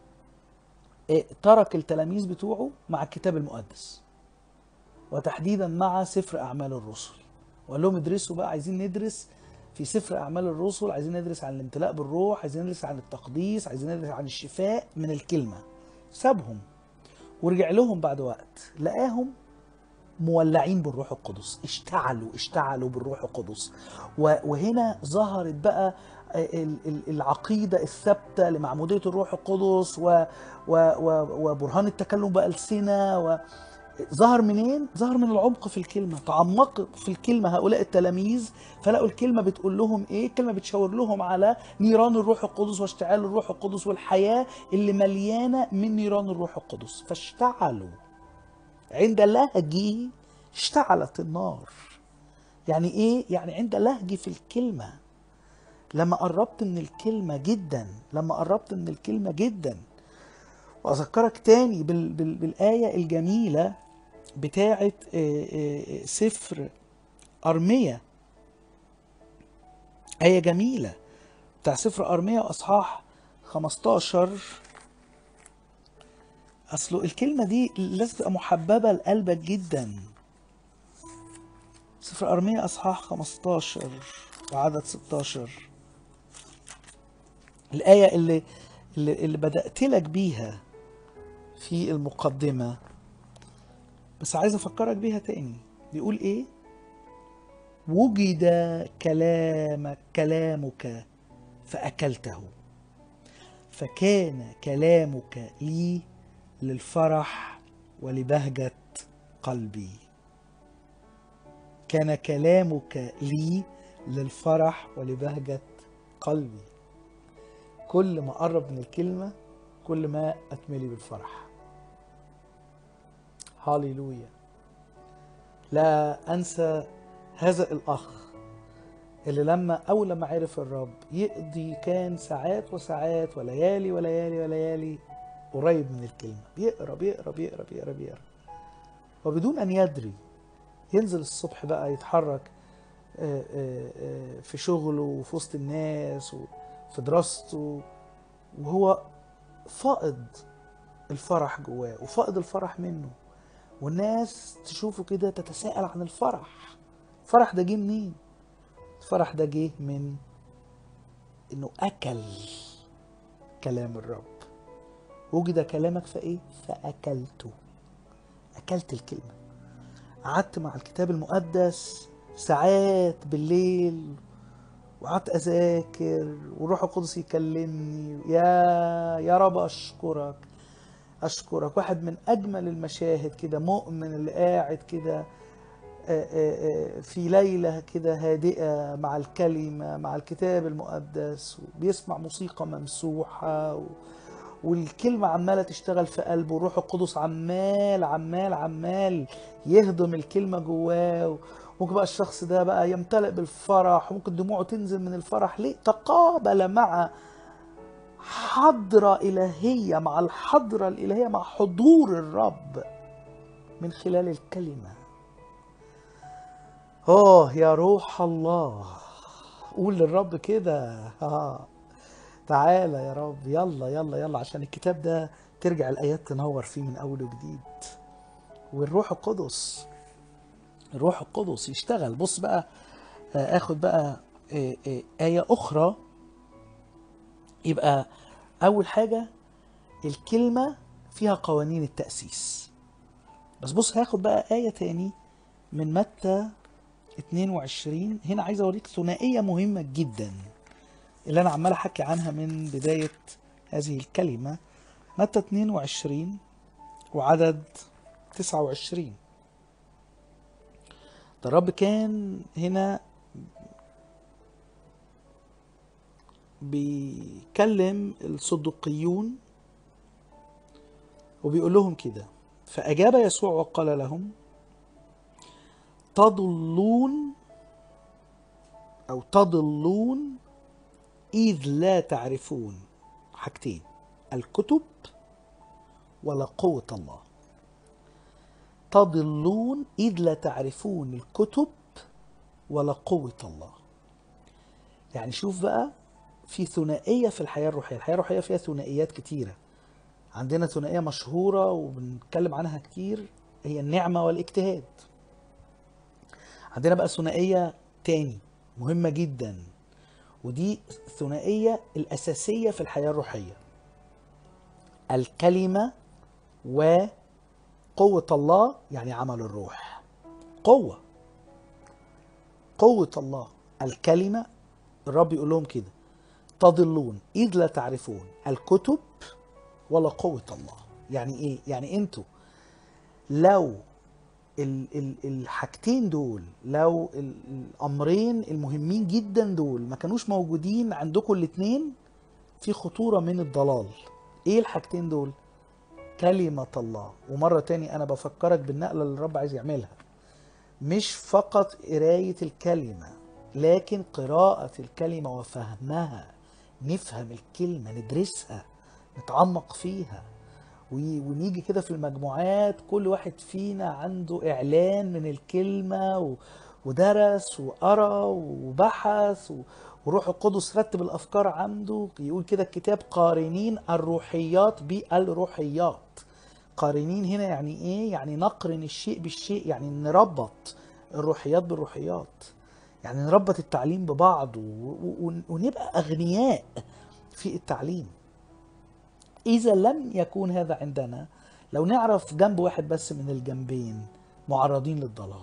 آه، ترك التلاميذ بتوعه مع الكتاب المقدس وتحديدا مع سفر اعمال الرسل وقال لهم ادرسوا بقى عايزين ندرس في سفر اعمال الرسل عايزين ندرس عن الامتلاء بالروح عايزين ندرس عن التقديس عايزين ندرس عن الشفاء من الكلمه سابهم ورجع لهم بعد وقت لقاهم مولعين بالروح القدس اشتعلوا اشتعلوا بالروح القدس و- وهنا ظهرت بقى ال- ال- العقيدة الثابتة لمعمودية الروح القدس و و و وبرهان التكلم بألسنة و ظهر منين؟ ظهر من العمق في الكلمة تعمقوا في الكلمة هؤلاء التلاميذ فلقوا الكلمة بتقول لهم ايه؟ الكلمة بتشاور لهم على نيران الروح القدس واشتعال الروح القدس والحياة اللي مليانة من نيران الروح القدس فاشتعلوا عند لهجي اشتعلت النار يعني ايه؟ يعني عند لهجي في الكلمة لما قربت من الكلمة جدا لما قربت من الكلمة جدا وأذكرك تاني بال بال بالآية الجميلة بتاعة آه، آه، سفر أرمية آية جميلة بتاع سفر أرمية أصحاح 15 أصله الكلمة دي لازم تبقى محببة لقلبك جدا سفر أرمية أصحاح 15 وعدد 16 الآية اللي اللي, اللي بدأت لك بيها في المقدمة بس عايز أفكرك بيها تاني بيقول إيه؟ وجد كلامك كلامك فأكلته فكان كلامك لي للفرح ولبهجة قلبي كان كلامك لي للفرح ولبهجة قلبي كل ما أقرب من الكلمة كل ما أتملي بالفرح هاليلويا لا أنسى هذا الأخ اللي لما أول لما عرف الرب يقضي كان ساعات وساعات وليالي وليالي وليالي قريب من الكلمة بيقرأ بيقرأ بيقرأ بيقرأ بيقرأ وبدون أن يدري ينزل الصبح بقى يتحرك آه، آه، آه، في شغله وفي وسط الناس وفي دراسته وهو فائض الفرح جواه وفائض الفرح منه والناس تشوفه كده تتساءل عن الفرح الفرح ده جه منين الفرح ده جه من انه اكل كلام الرب وجد كلامك فايه فاكلته اكلت الكلمه قعدت مع الكتاب المقدس ساعات بالليل وقعدت اذاكر والروح القدس يكلمني يا يا رب اشكرك اشكرك واحد من اجمل المشاهد كده مؤمن اللي قاعد كده آه، آه، آه، في ليلة كده هادئة مع الكلمة مع الكتاب المقدس وبيسمع موسيقى ممسوحة و... والكلمة عمالة تشتغل في قلبه والروح القدس عمال عمال عمال يهضم الكلمة جواه ممكن بقى الشخص ده بقى يمتلئ بالفرح وممكن دموعه تنزل من الفرح ليه تقابل مع حضرة إلهية مع الحضرة الإلهية مع حضور الرب من خلال الكلمة أوه يا روح الله قول للرب كده آه. تعالى يا رب يلا يلا يلا عشان الكتاب ده ترجع الآيات تنور فيه من أول وجديد والروح القدس الروح القدس يشتغل بص بقى آه، اخد بقى آه، آه، آية أخرى يبقى أول حاجة الكلمة فيها قوانين التأسيس بس بص هاخد بقى آية تاني من متى 22 هنا عايز أوريك ثنائية مهمة جدا اللي أنا عمال أحكي عنها من بداية هذه الكلمة متى 22 وعدد 29 ده الرب كان هنا بيكلم الصدقيون وبيقول لهم كده فأجاب يسوع وقال لهم تضلون أو تضلون إذ لا تعرفون حاجتين الكتب ولا قوة الله تضلون إذ لا تعرفون الكتب ولا قوة الله يعني شوف بقى في ثنائية في الحياة الروحية الحياة الروحية فيها ثنائيات كتيرة عندنا ثنائية مشهورة وبنتكلم عنها كتير هي النعمة والاجتهاد عندنا بقى ثنائية تاني مهمة جدا ودي الثنائية الأساسية في الحياة الروحية الكلمة وقوة الله يعني عمل الروح قوة قوة الله الكلمة الرب يقول لهم كده تضلون إذ لا تعرفون الكتب ولا قوة الله يعني إيه؟ يعني أنتوا لو ال ال الحاجتين دول لو ال- الامرين المهمين جدا دول ما كانوش موجودين عندكم الاتنين في خطورة من الضلال ايه الحاجتين دول كلمة الله ومرة تاني انا بفكرك بالنقلة اللي الرب عايز يعملها مش فقط قراية الكلمة لكن قراءة الكلمة وفهمها نفهم الكلمة ندرسها نتعمق فيها و- ونيجي كده في المجموعات كل واحد فينا عنده إعلان من الكلمة و- ودرس وقرأ وبحث و- وروح القدس رتب الأفكار عنده يقول كده الكتاب قارنين الروحيات بالروحيات قارنين هنا يعني ايه يعني نقرن الشيء بالشيء يعني نربط الروحيات بالروحيات يعني نربط التعليم ببعض و... و... ونبقى اغنياء في التعليم اذا لم يكون هذا عندنا لو نعرف جنب واحد بس من الجنبين معرضين للضلال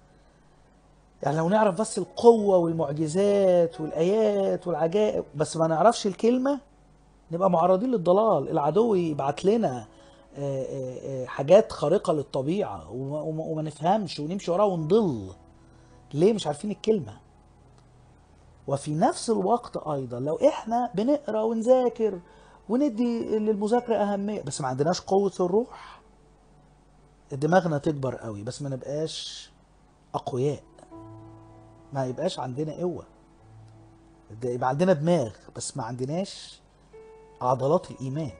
يعني لو نعرف بس القوة والمعجزات والآيات والعجائب بس ما نعرفش الكلمة نبقى معرضين للضلال العدو يبعت لنا آه، آه، آه، حاجات خارقة للطبيعة وما, وما- وما نفهمش ونمشي وراها ونضل ليه مش عارفين الكلمة وفي نفس الوقت أيضا لو إحنا بنقرأ ونذاكر وندي للمذاكرة أهمية بس ما عندناش قوة الروح دماغنا تكبر قوي بس ما نبقاش أقوياء ما يبقاش عندنا قوة ده يبقى عندنا دماغ بس ما عندناش عضلات الإيمان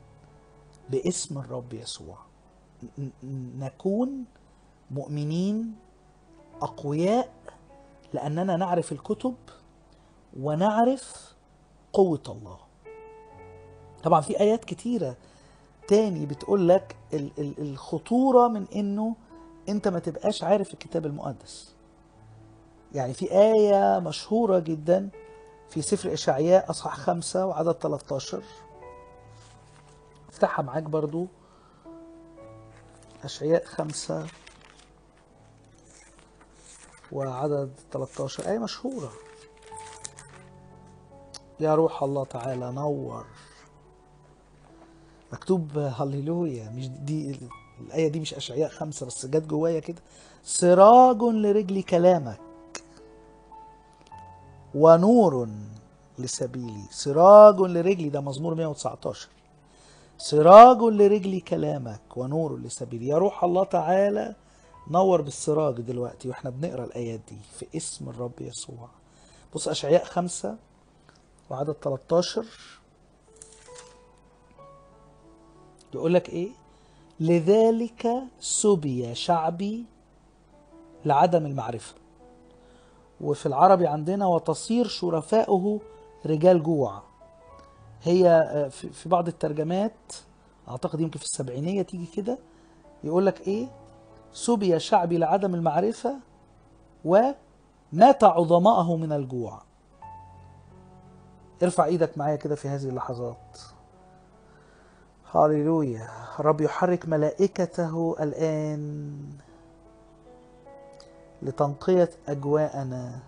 باسم الرب يسوع ن- ن- نكون مؤمنين أقوياء لأننا نعرف الكتب ونعرف قوة الله طبعا في آيات كتيرة تاني بتقول لك ال- ال- الخطورة من إنه أنت ما تبقاش عارف الكتاب المقدس يعني في آية مشهورة جدا في سفر إشعياء أصحاح خمسة وعدد 13 افتحها معاك برضو أشعياء خمسة وعدد 13 آية مشهورة يا روح الله تعالى نور مكتوب هللويا مش دي الآية دي مش أشعياء خمسة بس جت جوايا كده سراج لرجلي كلامك ونور لسبيلي سراج لرجلي ده مزمور 119 سراج لرجلي كلامك ونور لسبيلي يا روح الله تعالى نور بالسراج دلوقتي واحنا بنقرا الايات دي في اسم الرب يسوع بص اشعياء خمسة وعدد 13 يقول لك ايه لذلك سبي شعبي لعدم المعرفه وفي العربي عندنا وتصير شرفاؤه رجال جوع هي آه، في في بعض الترجمات اعتقد يمكن في السبعينيه تيجي كده يقول لك ايه سبي شعبي لعدم المعرفه ومات عظماءه من الجوع ارفع ايدك معايا كده في هذه اللحظات هاليلويا الرب يحرك ملائكته الان لتنقية أجواءنا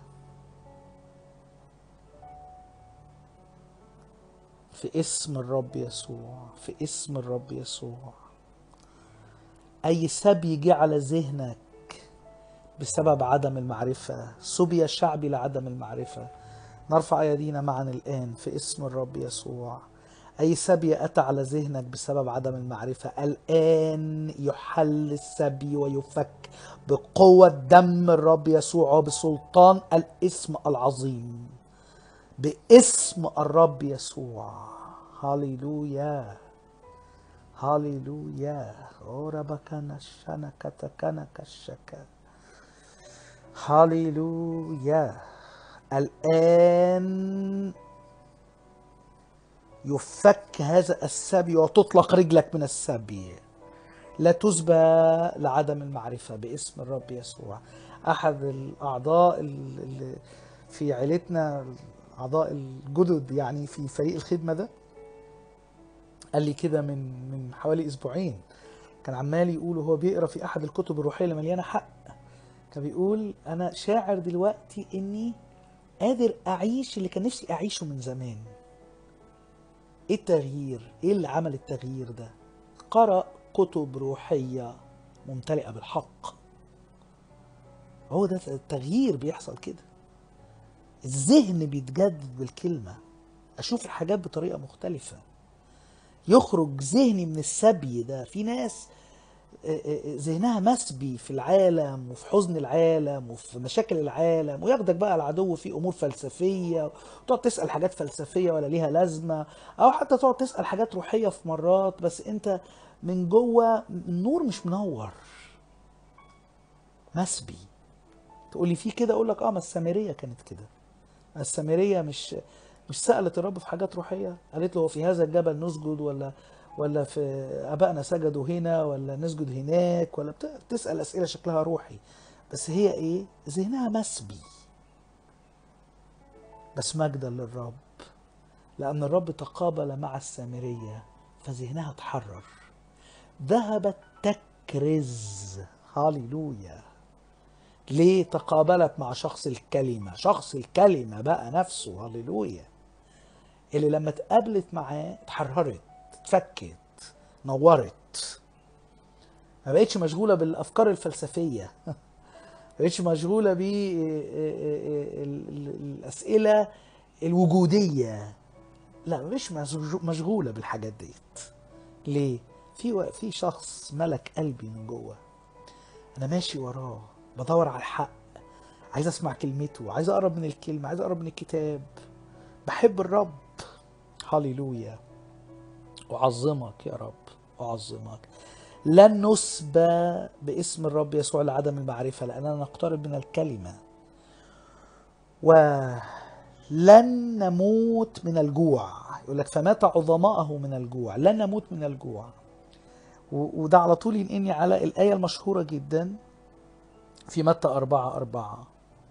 في اسم الرب يسوع في اسم الرب يسوع أي سبي جه على ذهنك بسبب عدم المعرفة سبي شعبي لعدم المعرفة نرفع أيدينا معا الآن في اسم الرب يسوع أي سبي أتى على ذهنك بسبب عدم المعرفة الآن يحل السبي ويفك بقوة دم الرب يسوع وبسلطان الاسم العظيم باسم الرب يسوع هاليلويا هاليلويا أوربكنا شنكتكنك الشكا هاليلويا الآن يفك هذا السبي وتطلق رجلك من السبي لا تسبى لعدم المعرفة باسم الرب يسوع أحد الأعضاء اللي في عيلتنا الأعضاء الجدد يعني في فريق الخدمة ده قال لي كده من من حوالي أسبوعين كان عمال يقول وهو بيقرا في أحد الكتب الروحية اللي مليانة حق كان بيقول أنا شاعر دلوقتي إني قادر أعيش اللي كان نفسي أعيشه من زمان ايه التغيير ايه اللي عمل التغيير ده قرأ كتب روحية ممتلئة بالحق هو ده التغيير بيحصل كده الذهن بيتجدد بالكلمة أشوف الحاجات بطريقة مختلفة يخرج ذهني من السبي ده في ناس آه، آه، ذهنها مسبي في العالم وفي حزن العالم وفي مشاكل العالم وياخدك بقى العدو في امور فلسفيه وتقعد تسال حاجات فلسفيه ولا ليها لازمه او حتى تقعد تسال حاجات روحيه في مرات بس انت من جوه النور مش منور مسبي تقولي في كده اقول لك اه ما السامريه كانت كده السامريه مش مش سالت الرب في حاجات روحيه قالت له هو في هذا الجبل نسجد ولا ولا في ابائنا سجدوا هنا ولا نسجد هناك ولا بت- بتسال اسئله شكلها روحي بس هي ايه ذهنها مسبي بس مجدا للرب لان الرب تقابل مع السامريه فذهنها اتحرر ذهبت تكرز هاليلويا ليه تقابلت مع شخص الكلمة شخص الكلمة بقى نفسه هللويا اللي لما اتقابلت معاه اتحررت اتفكت نورت ما بقتش مشغولة بالأفكار الفلسفية ما بقتش مشغولة بالأسئلة الوجودية لا ما بقتش مشغو- مشغولة بالحاجات ديت ليه؟ في و- في شخص ملك قلبي من جوه انا ماشي وراه بدور على الحق عايز اسمع كلمته عايز اقرب من الكلمه عايز اقرب من الكتاب بحب الرب هللويا اعظمك يا رب اعظمك لن نسبى باسم الرب يسوع لعدم المعرفه لاننا نقترب من الكلمه ولن نموت من الجوع يقول لك فمات عظماءه من الجوع لن نموت من الجوع و- وده على طول ينقلني على الآية المشهورة جدا في متى أربعة أربعة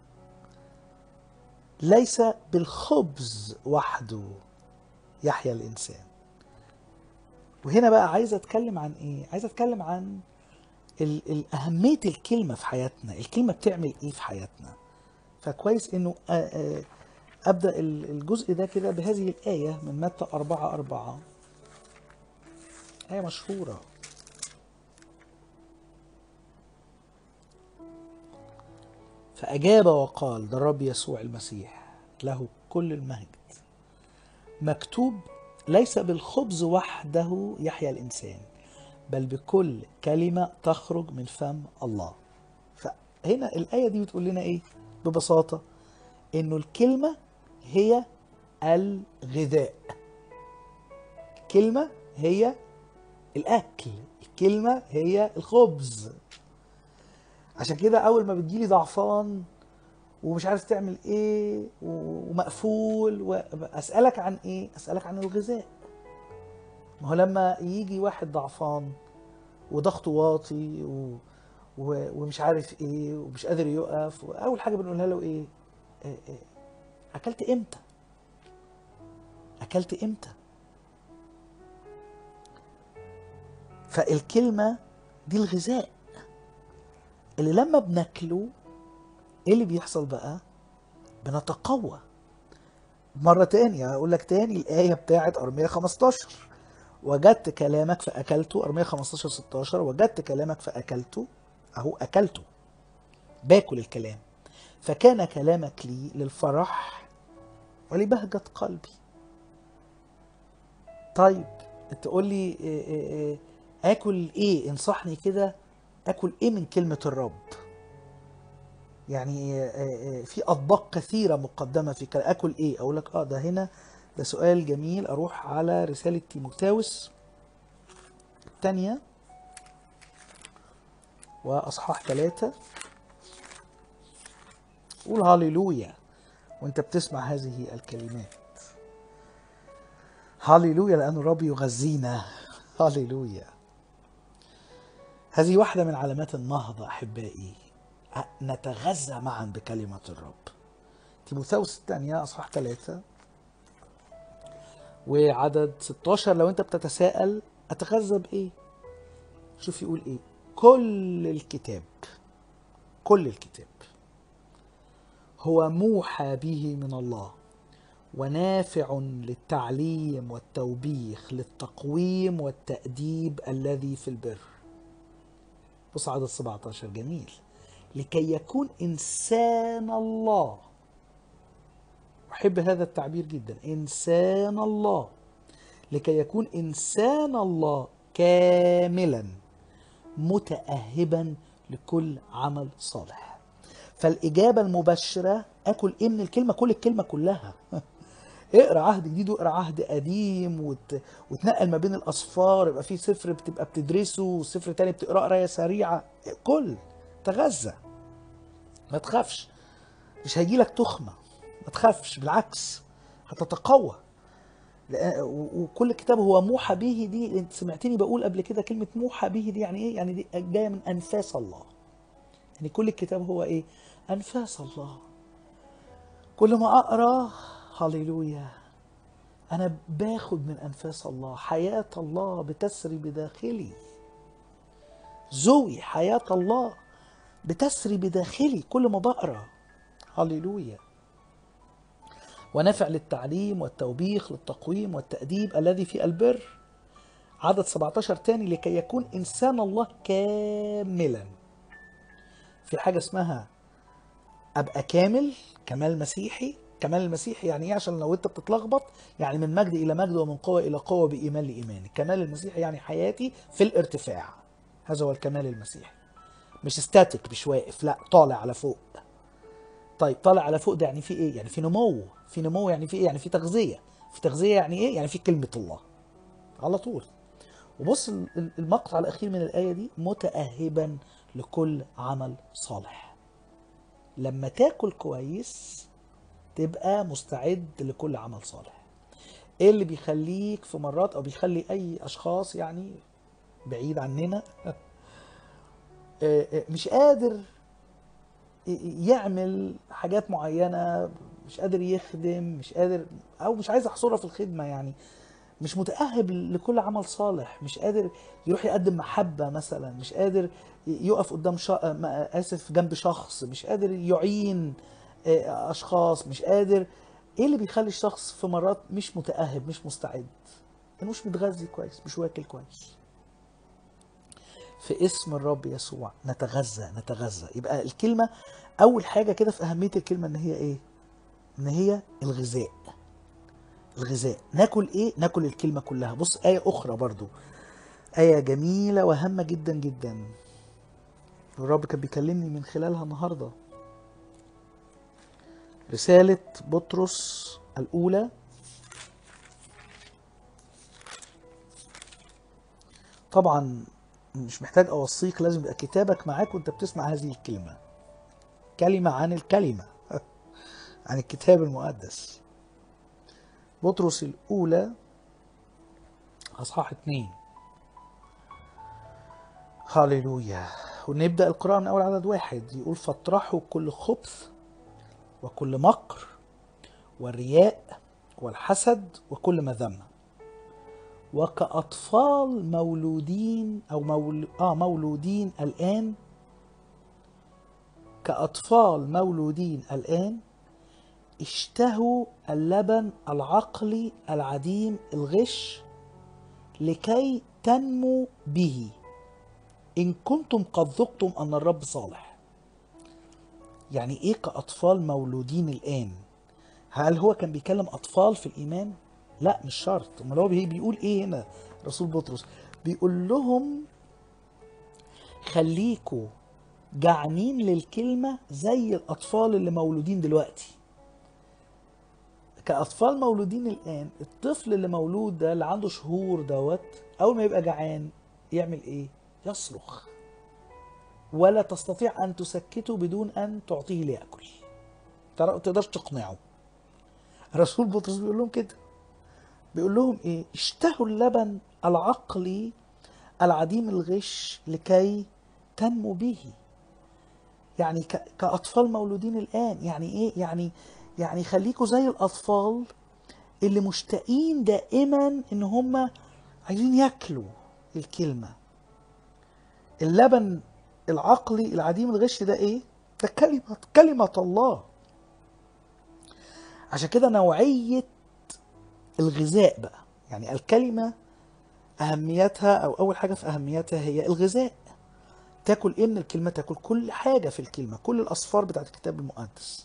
ليس بالخبز وحده يحيا الإنسان وهنا بقى عايز أتكلم عن إيه؟ عايز أتكلم عن ال- ال- أهمية الكلمة في حياتنا الكلمة بتعمل إيه في حياتنا فكويس إنه آ- آ- أبدأ ال- الجزء ده كده بهذه الآية من متى أربعة أربعة آية مشهورة فأجاب وقال ده الرب يسوع المسيح له كل المجد مكتوب ليس بالخبز وحده يحيا الإنسان بل بكل كلمة تخرج من فم الله فهنا الآية دي بتقول لنا إيه ببساطة إنه الكلمة هي الغذاء الكلمة هي الأكل الكلمة هي الخبز عشان كده اول ما بتجيلي ضعفان ومش عارف تعمل ايه و- ومقفول واسالك عن ايه اسالك عن الغذاء ما هو لما يجي واحد ضعفان وضغطه واطي و... و... ومش عارف ايه ومش قادر يقف اول حاجه بنقولها له ايه إيه إيه اكلت امتى اكلت امتى فالكلمه دي الغذاء اللي لما بناكله ايه اللي بيحصل بقى بنتقوى مرة تانية اقول لك تاني الآية بتاعت أرمية 15 وجدت كلامك فأكلته أرمية 15 16 وجدت كلامك فأكلته أهو أكلته باكل الكلام فكان كلامك لي للفرح ولبهجة قلبي طيب تقول لي إيه إيه إيه آكل إيه انصحني كده اكل ايه من كلمه الرب يعني آه، آه، في اطباق كثيره مقدمه في كلام اكل ايه اقول لك اه ده هنا ده سؤال جميل اروح على رساله تيموتاوس الثانيه واصحاح ثلاثة قول هاليلويا وانت بتسمع هذه الكلمات هاليلويا لان الرب يغذينا هاليلويا هذه واحدة من علامات النهضة أحبائي نتغذى معا بكلمة الرب تيموثاوس الثانية أصحاح ثلاثة وعدد 16 لو أنت بتتساءل أتغذى بإيه؟ شوف يقول إيه؟ كل الكتاب كل الكتاب هو موحى به من الله ونافع للتعليم والتوبيخ للتقويم والتأديب الذي في البر بص عدد 17 جميل لكي يكون انسان الله احب هذا التعبير جدا انسان الله لكي يكون انسان الله كاملا متاهبا لكل عمل صالح فالاجابه المباشره اكل ايه من الكلمه كل الكلمه كلها اقرا عهد جديد واقرا عهد قديم وت... وتنقل ما بين الاصفار يبقى في سفر بتبقى بتدرسه وسفر تاني بتقراه قرايه سريعه كل تغذى ما تخافش مش هيجيلك تخمه ما تخافش بالعكس هتتقوى لأ- و- وكل كتاب هو موحى به دي انت سمعتني بقول قبل كده كلمه موحى به دي يعني ايه يعني دي جايه من انفاس الله يعني كل الكتاب هو ايه انفاس الله كل ما اقرا هللويا انا باخد من انفاس الله حياه الله بتسري بداخلي زوي حياه الله بتسري بداخلي كل ما بقرا هللويا ونافع للتعليم والتوبيخ للتقويم والتأديب الذي في البر عدد 17 تاني لكي يكون إنسان الله كاملا في حاجة اسمها أبقى كامل كمال مسيحي كمال المسيحي يعني ايه عشان لو انت بتتلخبط يعني من مجد الى مجد ومن قوه الى قوه بايمان لايمان الكمال المسيحي يعني حياتي في الارتفاع هذا هو الكمال المسيحي مش ستاتيك مش واقف لا طالع على فوق طيب طالع على فوق ده يعني في ايه يعني في نمو في نمو يعني في ايه يعني في تغذيه في تغذيه يعني ايه يعني في كلمه الله على طول وبص ال- ال- المقطع الاخير من الايه دي متاهبا لكل عمل صالح لما تاكل كويس تبقى مستعد لكل عمل صالح ايه اللي بيخليك في مرات او بيخلي اي اشخاص يعني بعيد عننا آه، آه، مش قادر ي- يعمل حاجات معينة مش قادر يخدم مش قادر او مش عايز احصرها في الخدمة يعني مش متأهب لكل عمل صالح مش قادر يروح يقدم محبة مثلا مش قادر يقف قدام شا... ما- آسف جنب شخص مش قادر يعين آه، أشخاص مش قادر إيه اللي بيخلي الشخص في مرات مش متأهب مش مستعد إنه مش متغذي كويس مش واكل كويس في اسم الرب يسوع نتغذى نتغذى يبقى الكلمة أول حاجة كده في أهمية الكلمة إن هي إيه؟ إن هي الغذاء الغذاء ناكل ايه ناكل الكلمه كلها بص ايه اخرى برضو ايه جميله وهامه جدا جدا الرب كان بيكلمني من خلالها النهارده رساله بطرس الاولى طبعا مش محتاج اوصيك لازم يبقى كتابك معاك وانت بتسمع هذه الكلمه كلمه عن الكلمه عن الكتاب المقدس بطرس الأولى أصحاح اتنين هاليلويا ونبدأ القراءة من أول عدد واحد يقول فاطرحوا كل خبث وكل مكر والرياء والحسد وكل مذمة وكأطفال مولودين أو مول... آه مولودين الآن كأطفال مولودين الآن اشتهوا اللبن العقلي العديم الغش لكي تنمو به إن كنتم قد ذقتم أن الرب صالح يعني إيه كأطفال مولودين الآن هل هو كان بيكلم أطفال في الإيمان لا مش شرط امال هو بي- بيقول إيه هنا رسول بطرس بيقول لهم خليكوا جعانين للكلمة زي الأطفال اللي مولودين دلوقتي كأطفال مولودين الآن الطفل اللي مولود ده اللي عنده شهور دوت أول ما يبقى جعان يعمل إيه؟ يصرخ ولا تستطيع أن تسكته بدون أن تعطيه ليأكل ترى ما تقدرش تقنعه الرسول بطرس بيقول لهم كده بيقول لهم إيه؟ اشتهوا اللبن العقلي العديم الغش لكي تنمو به يعني ك- كأطفال مولودين الآن يعني إيه يعني يعني خليكوا زي الأطفال اللي مشتاقين دائما إن هم عايزين ياكلوا الكلمة اللبن العقلي العديم الغش ده إيه؟ ده كلمة كلمة الله عشان كده نوعية الغذاء بقى يعني الكلمة أهميتها أو أول حاجة في أهميتها هي الغذاء تاكل ايه من الكلمه تاكل كل حاجه في الكلمه كل الاصفار بتاعت الكتاب المقدس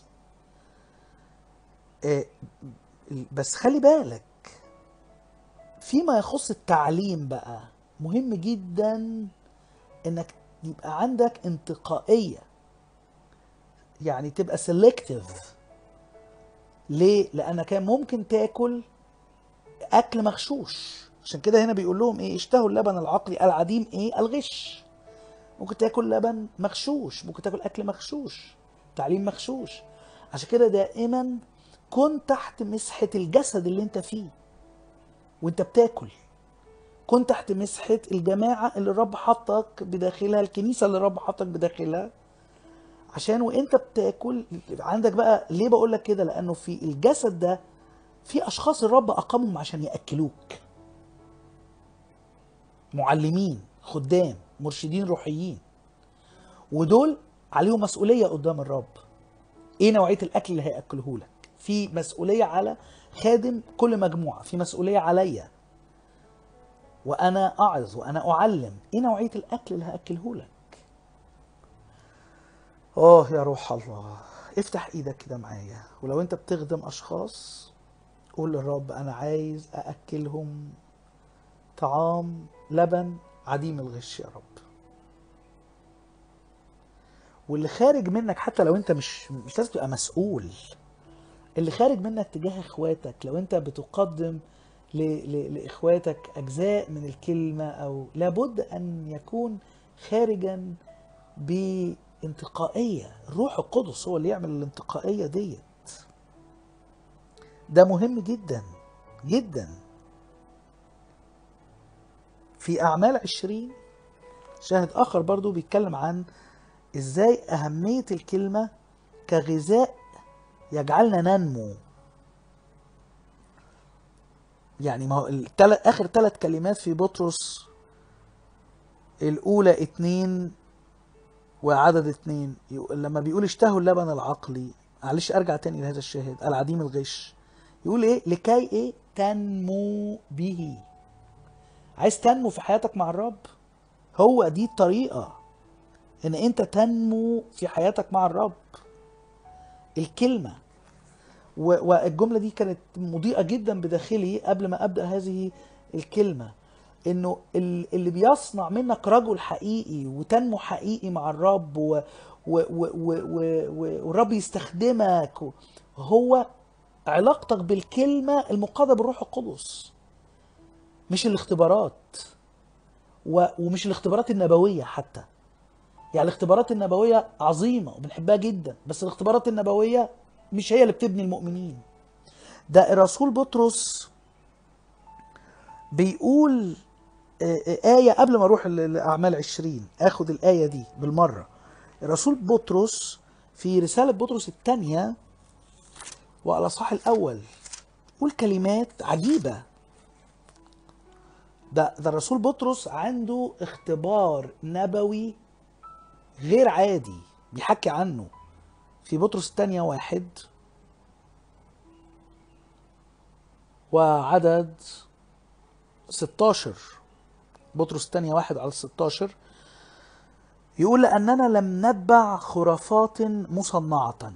آه، بس خلي بالك فيما يخص التعليم بقى مهم جدا انك يبقى عندك انتقائيه يعني تبقى سيلكتيف ليه لانك كان ممكن تاكل اكل مغشوش عشان كده هنا بيقول لهم ايه اشتهوا اللبن العقلي العديم ايه الغش ممكن تاكل لبن مغشوش ممكن تاكل اكل مغشوش تعليم مغشوش عشان كده دائما كن تحت مسحة الجسد اللي انت فيه وانت بتاكل كن تحت مسحة الجماعة اللي الرب حطك بداخلها الكنيسة اللي الرب حطك بداخلها عشان وانت بتاكل عندك بقى ليه بقول لك كده لانه في الجسد ده في اشخاص الرب اقامهم عشان ياكلوك معلمين خدام مرشدين روحيين ودول عليهم مسؤوليه قدام الرب ايه نوعيه الاكل اللي هياكله لك في مسؤوليه على خادم كل مجموعه في مسؤوليه عليا وانا اعظ وانا اعلم ايه نوعيه الاكل اللي هاكله لك اه يا روح الله افتح ايدك كده معايا ولو انت بتخدم اشخاص قول للرب انا عايز ااكلهم طعام لبن عديم الغش يا رب واللي خارج منك حتى لو انت مش مش لازم تبقى مسؤول اللي خارج منك تجاه اخواتك لو انت بتقدم ل... ل... لاخواتك اجزاء من الكلمه او لابد ان يكون خارجا بانتقائيه الروح القدس هو اللي يعمل الانتقائيه ديت ده مهم جدا جدا في أعمال عشرين شاهد آخر برضو بيتكلم عن إزاي أهمية الكلمة كغذاء يجعلنا ننمو يعني ما هو التل... آخر ثلاث كلمات في بطرس الأولى اتنين وعدد اتنين يق- لما بيقول اشتهوا اللبن العقلي معلش أرجع تاني لهذا الشاهد العديم الغش يقول إيه لكي إيه تنمو به عايز تنمو في حياتك مع الرب هو دي الطريقة ان انت تنمو في حياتك مع الرب الكلمة و- والجملة دي كانت مضيئة جدا بداخلي قبل ما ابدأ هذه الكلمة انه ال- اللي بيصنع منك رجل حقيقي وتنمو حقيقي مع الرب و و و و و و والرب يستخدمك و- هو علاقتك بالكلمة المقادة بالروح القدس مش الاختبارات و... ومش الاختبارات النبوية حتى يعني الاختبارات النبوية عظيمة وبنحبها جدا بس الاختبارات النبوية مش هي اللي بتبني المؤمنين ده الرسول بطرس بيقول آه، آه، آية قبل ما أروح ل- لأعمال عشرين أخد الآية دي بالمرة الرسول بطرس في رسالة بطرس الثانية والأصحاح الأول يقول كلمات عجيبة ده ده الرسول بطرس عنده اختبار نبوي غير عادي بيحكي عنه في بطرس الثانية واحد وعدد 16 بطرس الثانية واحد على 16 يقول لأننا لم نتبع خرافات مصنعة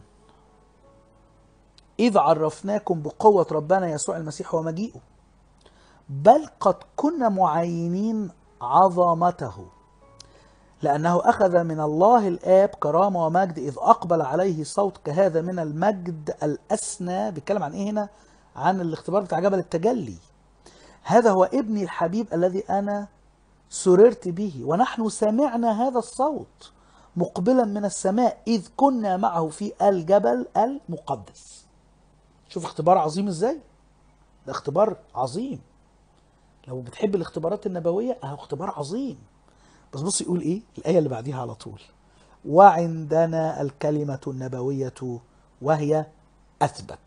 إذ عرفناكم بقوة ربنا يسوع المسيح ومجيئه بل قد كنا معينين عظمته لأنه أخذ من الله الآب كرامة ومجد إذ أقبل عليه صوت كهذا من المجد الأسنى بيتكلم عن إيه هنا؟ عن الاختبار بتاع جبل التجلي هذا هو ابني الحبيب الذي أنا سررت به ونحن سمعنا هذا الصوت مقبلا من السماء إذ كنا معه في الجبل المقدس شوف اختبار عظيم ازاي ده اختبار عظيم لو بتحب الاختبارات النبوية اهو اختبار عظيم بس بص يقول ايه الآية اللي بعديها على طول وعندنا الكلمة النبوية وهي أثبت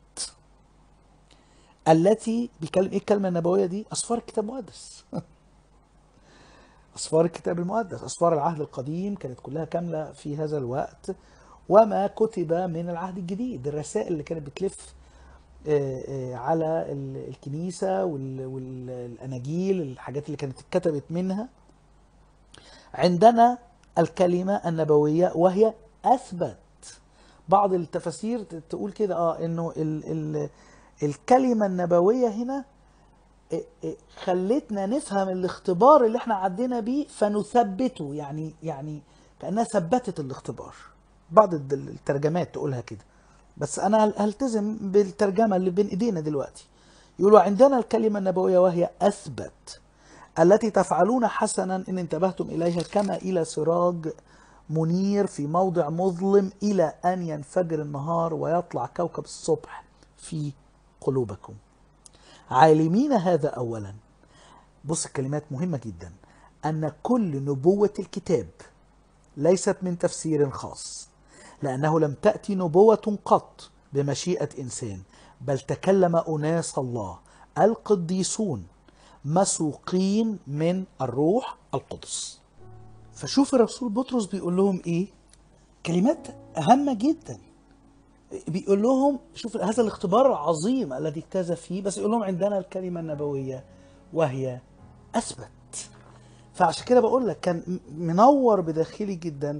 التي بيكلم ايه الكلمة النبوية دي أسفار الكتاب المقدس أسفار الكتاب المقدس أسفار العهد القديم كانت كلها كاملة في هذا الوقت وما كتب من العهد الجديد الرسائل اللي كانت بتلف آه، آه، على ال- الكنيسة وال- والأناجيل الحاجات اللي كانت اتكتبت منها عندنا الكلمة النبوية وهي أثبت بعض التفاسير تقول كده اه انه ال ال الكلمة النبوية هنا إيه إيه خلتنا نفهم الاختبار اللي احنا عدينا بيه فنثبته يعني يعني كأنها ثبتت الاختبار بعض الد- الترجمات تقولها كده بس انا هل- هلتزم بالترجمة اللي بين ايدينا دلوقتي يقولوا عندنا الكلمة النبوية وهي أثبت التي تفعلون حسنا إن انتبهتم إليها كما إلى سراج منير في موضع مظلم إلى أن ينفجر النهار ويطلع كوكب الصبح في قلوبكم عالمين هذا أولا بص الكلمات مهمة جدا أن كل نبوة الكتاب ليست من تفسير خاص لأنه لم تأتي نبوة قط بمشيئة إنسان بل تكلم أناس الله القديسون مسوقين من الروح القدس فشوف الرسول بطرس بيقول لهم ايه كلمات هامة جدا بيقول لهم شوف هذا الاختبار العظيم الذي اجتاز فيه بس يقول لهم عندنا الكلمة النبوية وهي أثبت فعشان كده بقول لك كان م- منور بداخلي جدا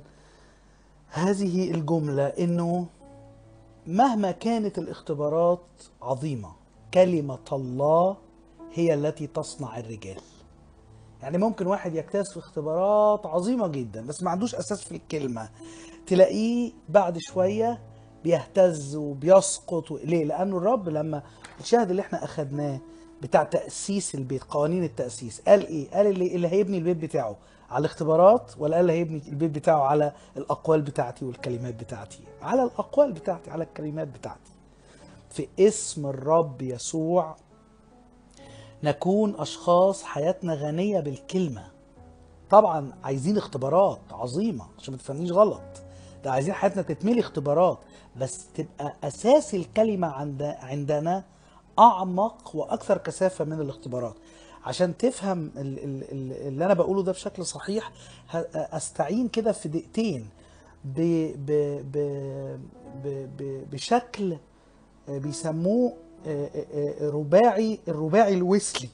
هذه الجملة انه مهما كانت الاختبارات عظيمة كلمة الله هي التي تصنع الرجال يعني ممكن واحد يجتاز في اختبارات عظيمة جدا بس ما عندوش أساس في الكلمة تلاقيه بعد شوية بيهتز وبيسقط و... ليه؟ لأنه الرب لما الشاهد اللي احنا أخدناه بتاع تأسيس البيت قوانين التأسيس قال إيه؟ قال اللي, اللي هيبني البيت بتاعه على الاختبارات ولا قال اللي هيبني البيت بتاعه على الأقوال بتاعتي والكلمات بتاعتي على الأقوال بتاعتي على الكلمات بتاعتي في اسم الرب يسوع نكون أشخاص حياتنا غنية بالكلمة طبعا عايزين اختبارات عظيمة عشان ما تفهمنيش غلط ده عايزين حياتنا تتملي اختبارات بس تبقى أساس الكلمة عند عندنا أعمق وأكثر كثافة من الاختبارات عشان تفهم ال- ال- ال- اللي أنا بقوله ده بشكل صحيح ه- أستعين كده في دقيقتين ب ب ب ب ب بشكل آه، بيسموه آه، آه، آه، رباعي الرباعي الويسلي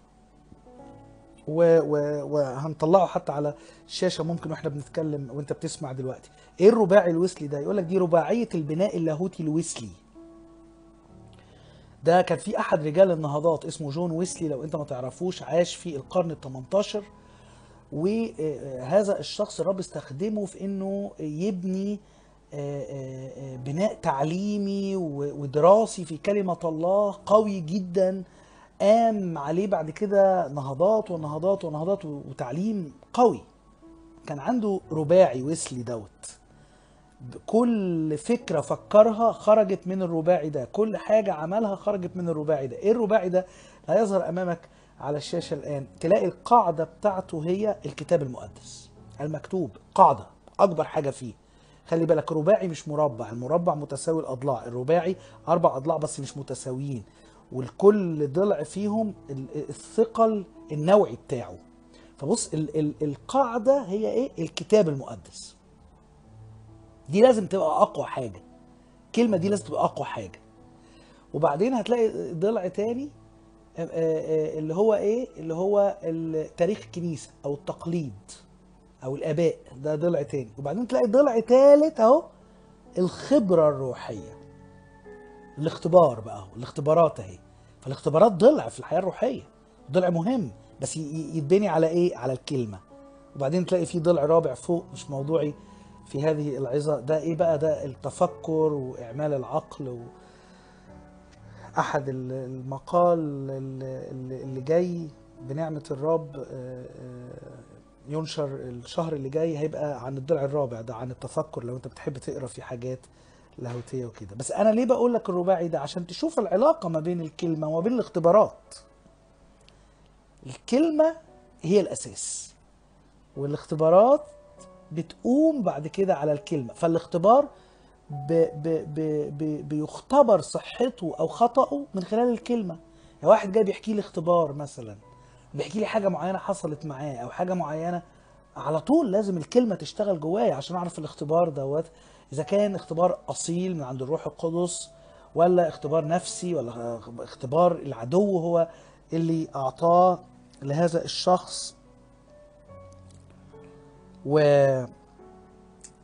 و- و- وهنطلعه حتى على الشاشه ممكن واحنا بنتكلم وانت بتسمع دلوقتي ايه الرباعي الويسلي ده يقول لك دي رباعيه البناء اللاهوتي الويسلي ده كان في احد رجال النهضات اسمه جون ويسلي لو انت ما تعرفوش عاش في القرن ال 18 وهذا الشخص الرب استخدمه في انه يبني آه، آه، آه، بناء تعليمي و- ودراسي في كلمة الله قوي جدا قام عليه بعد كده نهضات ونهضات ونهضات وتعليم قوي كان عنده رباعي ويسلي دوت كل فكرة فكرها خرجت من الرباعي ده كل حاجة عملها خرجت من الرباعي ده ايه الرباعي ده لا يظهر امامك على الشاشة الان تلاقي القاعدة بتاعته هي الكتاب المقدس المكتوب قاعدة اكبر حاجة فيه خلي بالك رباعي مش مربع المربع متساوي الاضلاع الرباعي اربع اضلاع بس مش متساويين والكل ضلع فيهم ال- الثقل النوعي بتاعه فبص ال ال القاعدة هي ايه الكتاب المقدس دي لازم تبقى اقوى حاجه الكلمه دي لازم تبقى اقوى حاجه وبعدين هتلاقي ضلع تاني آه، آه، آه، اللي هو ايه اللي هو ال- تاريخ الكنيسه او التقليد او الاباء ده ضلع تاني وبعدين تلاقي ضلع تالت اهو الخبره الروحيه الاختبار بقى اهو الاختبارات اهي فالاختبارات ضلع في الحياه الروحيه ضلع مهم بس ي- ي- يتبني على ايه على الكلمه وبعدين تلاقي في ضلع رابع فوق مش موضوعي في هذه العظة ده ايه بقى ده التفكر واعمال العقل و... احد ال- المقال اللي اللي جاي بنعمة الرب آه، آه، ينشر الشهر اللي جاي هيبقى عن الضلع الرابع ده عن التفكر لو انت بتحب تقرا في حاجات لاهوتية وكده بس انا ليه بقول لك الرباعي ده عشان تشوف العلاقة ما بين الكلمة وما بين الاختبارات الكلمة هي الاساس والاختبارات بتقوم بعد كده على الكلمة فالاختبار ب ب ب ب بيختبر صحته او خطأه من خلال الكلمة يعني واحد جاي بيحكي لي اختبار مثلا بيحكي لي حاجة معينة حصلت معاه او حاجة معينة على طول لازم الكلمة تشتغل جوايا عشان اعرف الاختبار دوت اذا كان اختبار اصيل من عند الروح القدس ولا اختبار نفسي ولا اختبار العدو هو اللي اعطاه لهذا الشخص و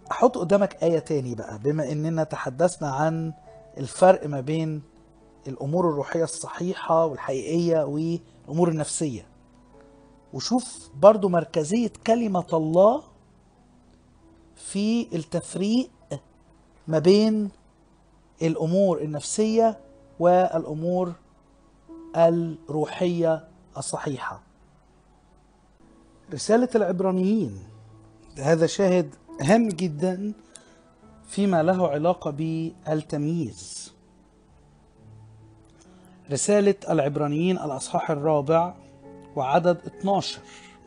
احط قدامك آية تاني بقى بما اننا تحدثنا عن الفرق ما بين الامور الروحية الصحيحة والحقيقية والامور النفسية وشوف برضو مركزية كلمة الله في التفريق ما بين الامور النفسية والامور الروحية الصحيحة رسالة العبرانيين هذا شاهد هام جدا فيما له علاقة بالتمييز رسالة العبرانيين الأصحاح الرابع وعدد 12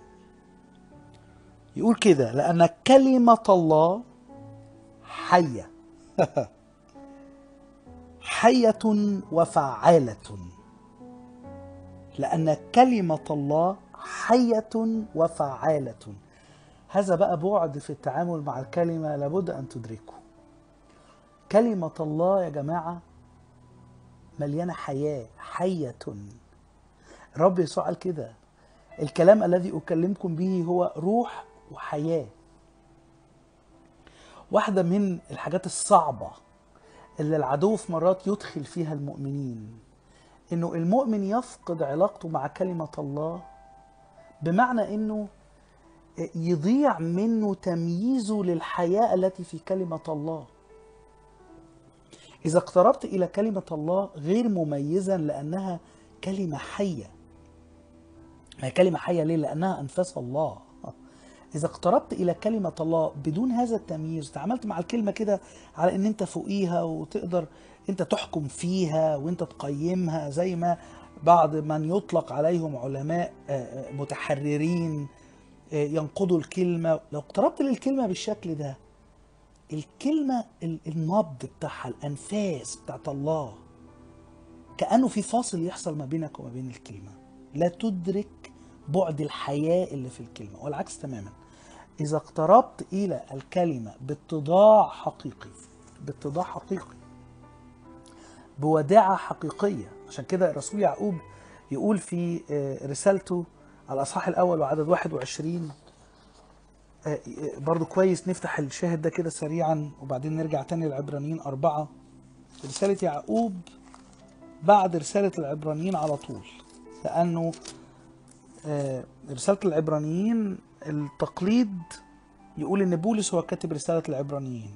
يقول كده لأن كلمة الله حية حية وفعالة لأن كلمة الله حية وفعالة هذا بقى بعد في التعامل مع الكلمة لابد أن تدركه كلمة الله يا جماعة مليانة حياة حية الرب يسوع قال كده الكلام الذي أكلمكم به هو روح وحياة واحدة من الحاجات الصعبة اللي العدو في مرات يدخل فيها المؤمنين انه المؤمن يفقد علاقته مع كلمة الله بمعنى انه يضيع منه تمييزه للحياة التي في كلمة الله إذا اقتربت إلى كلمة الله غير مميزا لأنها كلمة حية هي كلمة حية ليه؟ لأنها أنفاس الله إذا اقتربت إلى كلمة الله بدون هذا التمييز تعاملت مع الكلمة كده على إن أنت فوقيها وتقدر أنت تحكم فيها وأنت تقيمها زي ما بعض من يطلق عليهم علماء متحررين ينقضوا الكلمة لو اقتربت للكلمة بالشكل ده الكلمة النبض بتاعها الأنفاس بتاعت الله كأنه في فاصل يحصل ما بينك وما بين الكلمة لا تدرك بعد الحياة اللي في الكلمة والعكس تماما إذا اقتربت إلى الكلمة باتضاع حقيقي باتضاع حقيقي بوداعة حقيقية عشان كده الرسول يعقوب يقول في رسالته على الأصحاح الأول وعدد 21 برضو كويس نفتح الشاهد ده كده سريعا وبعدين نرجع تاني للعبرانيين أربعة رسالة يعقوب بعد رسالة العبرانيين على طول لأنه رسالة العبرانيين التقليد يقول إن بولس هو كاتب رسالة العبرانيين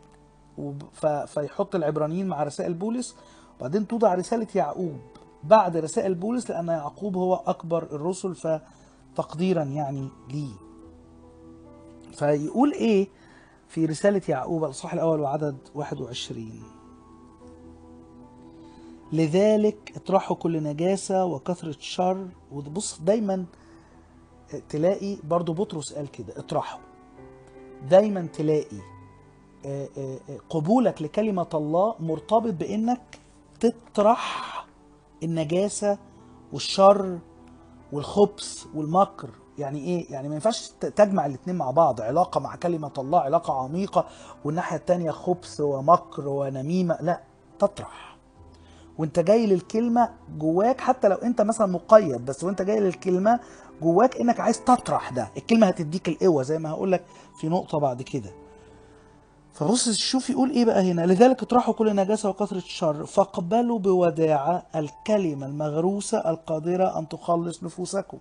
فيحط العبرانيين مع رسائل بولس وبعدين توضع رسالة يعقوب بعد رسائل بولس لأن يعقوب هو أكبر الرسل فتقديرا يعني ليه فيقول ايه في رسالة يعقوب الصح الأول وعدد 21 لذلك اطرحوا كل نجاسة وكثرة شر وبص دايما تلاقي برضو بطرس قال كده اطرحوا دايما تلاقي قبولك لكلمة الله مرتبط بانك تطرح النجاسة والشر والخبث والمكر يعني ايه يعني ما ينفعش تجمع الاثنين مع بعض علاقه مع كلمه الله علاقه عميقه والناحيه الثانيه خبث ومكر ونميمه لا تطرح وانت جاي للكلمه جواك حتى لو انت مثلا مقيد بس وانت جاي للكلمه جواك انك عايز تطرح ده الكلمه هتديك القوه زي ما هقول لك في نقطه بعد كده فبص شوف يقول ايه بقى هنا لذلك اطرحوا كل نجاسه وكثره الشر فاقبلوا بوداعه الكلمه المغروسه القادره ان تخلص نفوسكم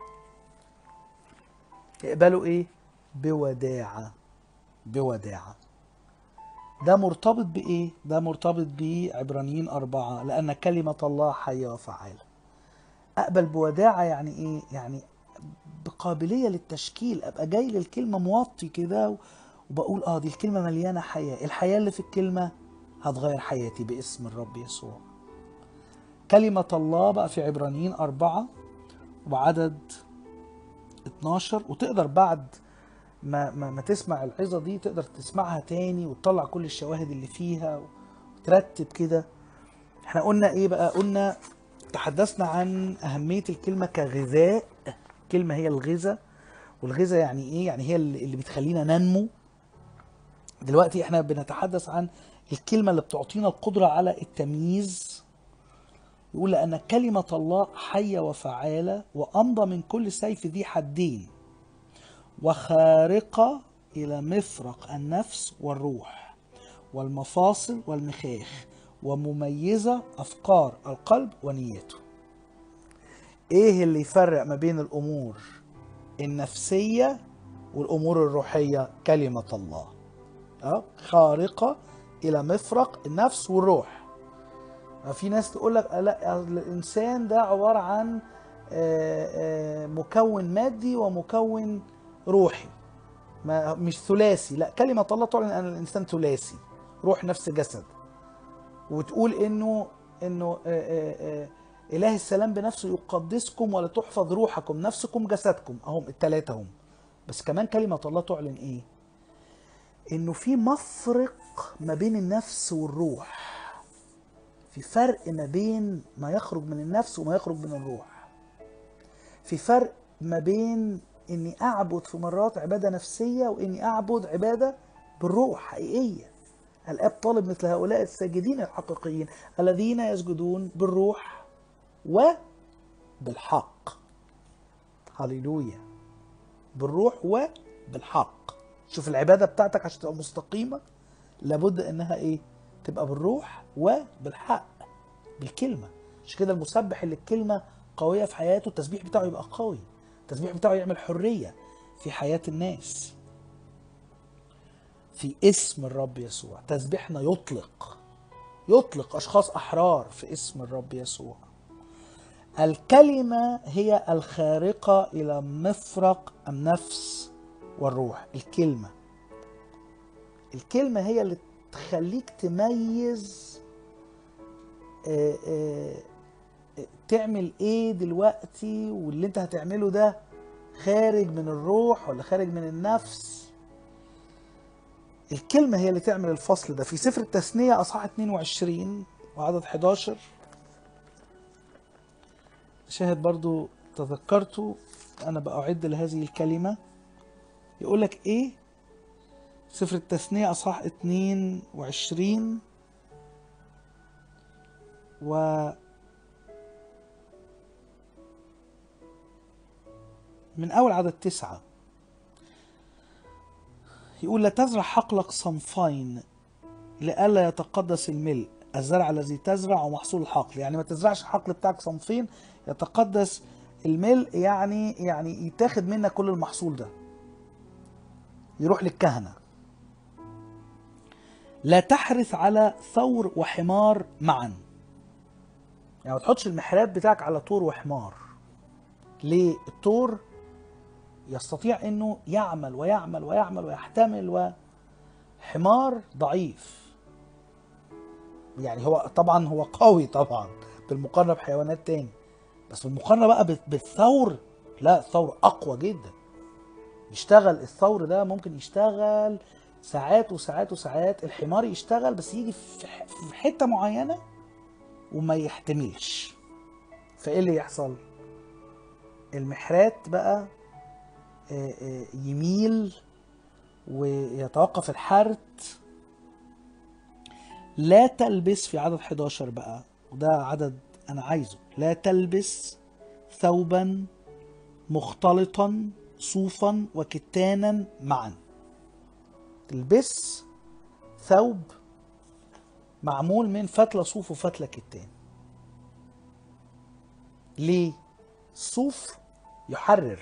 اقبلوا ايه بوداعة بوداعة ده مرتبط بإيه؟ ده مرتبط بعبرانيين أربعة لأن كلمة الله حية وفعالة أقبل بوداعة يعني إيه؟ يعني بقابلية للتشكيل أبقى جاي للكلمة موطي كده وبقول آه دي الكلمة مليانة حياة الحياة اللي في الكلمة هتغير حياتي باسم الرب يسوع كلمة الله بقى في عبرانيين أربعة وعدد 12 وتقدر بعد ما, ما, ما تسمع العظة دي تقدر تسمعها تاني وتطلع كل الشواهد اللي فيها وترتب كده احنا قلنا ايه بقى قلنا تحدثنا عن أهمية الكلمة كغذاء كلمة هي الغذاء والغذاء يعني ايه يعني هي اللي بتخلينا ننمو دلوقتي احنا بنتحدث عن الكلمة اللي بتعطينا القدرة على التمييز يقول لأن كلمة الله حية وفعالة وأمضى من كل سيف ذي حدين وخارقة إلى مفرق النفس والروح والمفاصل والمخاخ ومميزة أفكار القلب ونيته إيه اللي يفرق ما بين الأمور النفسية والأمور الروحية كلمة الله أه؟ خارقة إلى مفرق النفس والروح في ناس تقول لك لا الإنسان ده عبارة عن آه، آه، مكون مادي ومكون روحي ما مش ثلاثي لا كلمة الله تعلن أن الإنسان ثلاثي روح نفس جسد وتقول إنه إنه آه، آه، آه، إله السلام بنفسه يقدسكم ولا تحفظ روحكم نفسكم جسدكم أهم التلاتة هم بس كمان كلمة الله تعلن إيه إنه في مفرق ما بين النفس والروح في فرق ما بين ما يخرج من النفس وما يخرج من الروح في فرق ما بين اني اعبد في مرات عباده نفسيه واني اعبد عباده بالروح حقيقيه الاب طالب مثل هؤلاء الساجدين الحقيقيين الذين يسجدون بالروح وبالحق هللويا بالروح وبالحق شوف العباده بتاعتك عشان تبقى مستقيمه لابد انها ايه تبقى بالروح وبالحق بالكلمه عشان كده المسبح اللي الكلمه قويه في حياته التسبيح بتاعه يبقى قوي التسبيح بتاعه يعمل حريه في حياه الناس في اسم الرب يسوع تسبيحنا يطلق يطلق اشخاص احرار في اسم الرب يسوع الكلمه هي الخارقه الى مفرق النفس والروح الكلمه الكلمه هي اللي تخليك تميز آه، آه، تعمل ايه دلوقتي واللي انت هتعمله ده خارج من الروح ولا خارج من النفس الكلمة هي اللي تعمل الفصل ده في سفر التثنية أصحاح 22 وعدد 11 شاهد برضو تذكرته أنا بأعد لهذه الكلمة يقول لك إيه سفر التثنية أصحاح 22 و من أول عدد تسعة يقول لا تزرع حقلك صنفين لئلا يتقدس الملء الزرع الذي تزرع ومحصول الحقل يعني ما تزرعش الحقل بتاعك صنفين يتقدس الملء يعني يعني يتاخد منك كل المحصول ده يروح للكهنة لا تحرث على ثور وحمار معا يعني ما تحطش المحراب بتاعك على طور وحمار ليه الطور يستطيع انه يعمل ويعمل ويعمل ويحتمل وحمار ضعيف يعني هو طبعا هو قوي طبعا بالمقارنه بحيوانات تاني بس بالمقارنه بقى بال- بالثور لا الثور اقوى جدا يشتغل الثور ده ممكن يشتغل ساعات وساعات وساعات الحمار يشتغل بس يجي في ح- في حته معينه وما يحتملش فايه اللي يحصل المحرات بقى آه، آه، يميل ويتوقف الحرث لا تلبس في عدد 11 بقى وده عدد انا عايزه لا تلبس ثوبا مختلطا صوفا وكتانا معا تلبس ثوب معمول من فتلة صوف وفتلة كتان ليه الصوف يحرر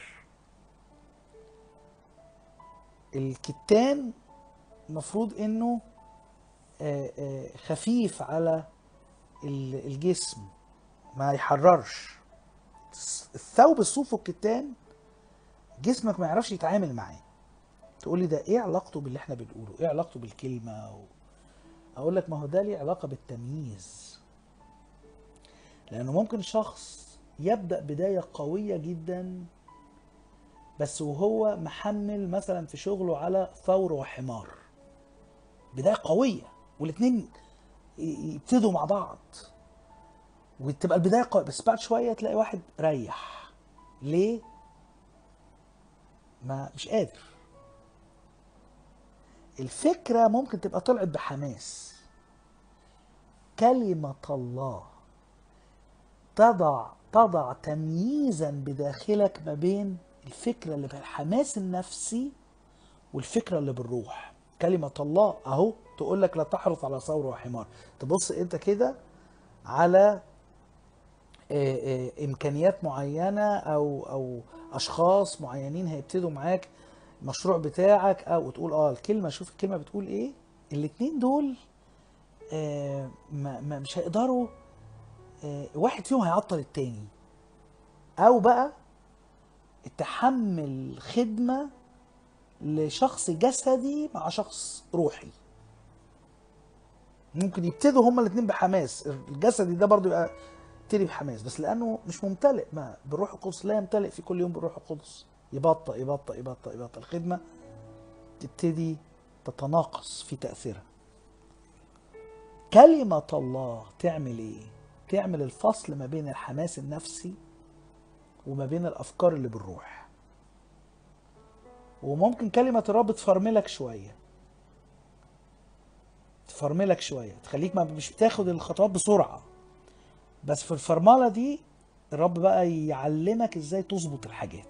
الكتان المفروض انه آه، آه، خفيف على ال- الجسم ما يحررش الثوب الصوف والكتان جسمك ما يعرفش يتعامل معاه تقول لي ده ايه علاقته باللي احنا بنقوله ايه علاقته بالكلمه و... اقول لك ما هو ده ليه علاقه بالتمييز لانه ممكن شخص يبدا بدايه قويه جدا بس وهو محمل مثلا في شغله على ثور وحمار بدايه قويه والاتنين ي- يبتدوا مع بعض وتبقى البدايه قويه بس بعد شويه تلاقي واحد ريح ليه ما مش قادر الفكره ممكن تبقى طلعت بحماس كلمه الله تضع تضع تمييزا بداخلك ما بين الفكره اللي بالحماس النفسي والفكره اللي بالروح كلمه الله اهو تقول لك لا تحرص على ثور وحمار تبص انت كده على آه، آه، امكانيات معينه او او اشخاص معينين هيبتدوا معاك المشروع بتاعك او تقول اه الكلمه شوف الكلمه بتقول ايه الاتنين دول آه، ما ما- مش هيقدروا آه، واحد فيهم هيعطل التاني او بقى تحمل خدمه لشخص جسدي مع شخص روحي ممكن يبتدوا هما الاثنين بحماس الجسدي ده برضو يبقى يبتدي بحماس بس لانه مش ممتلئ ما بالروح القدس لا يمتلئ في كل يوم بالروح القدس يبطأ يبطأ يبطأ يبطأ الخدمة تبتدي تتناقص في تأثيرها كلمة الله تعمل ايه؟ تعمل الفصل ما بين الحماس النفسي وما بين الأفكار اللي بالروح وممكن كلمة الرب تفرملك شوية تفرملك شوية تخليك ما مش بتاخد الخطوات بسرعة بس في الفرملة دي الرب بقى يعلمك ازاي تظبط الحاجات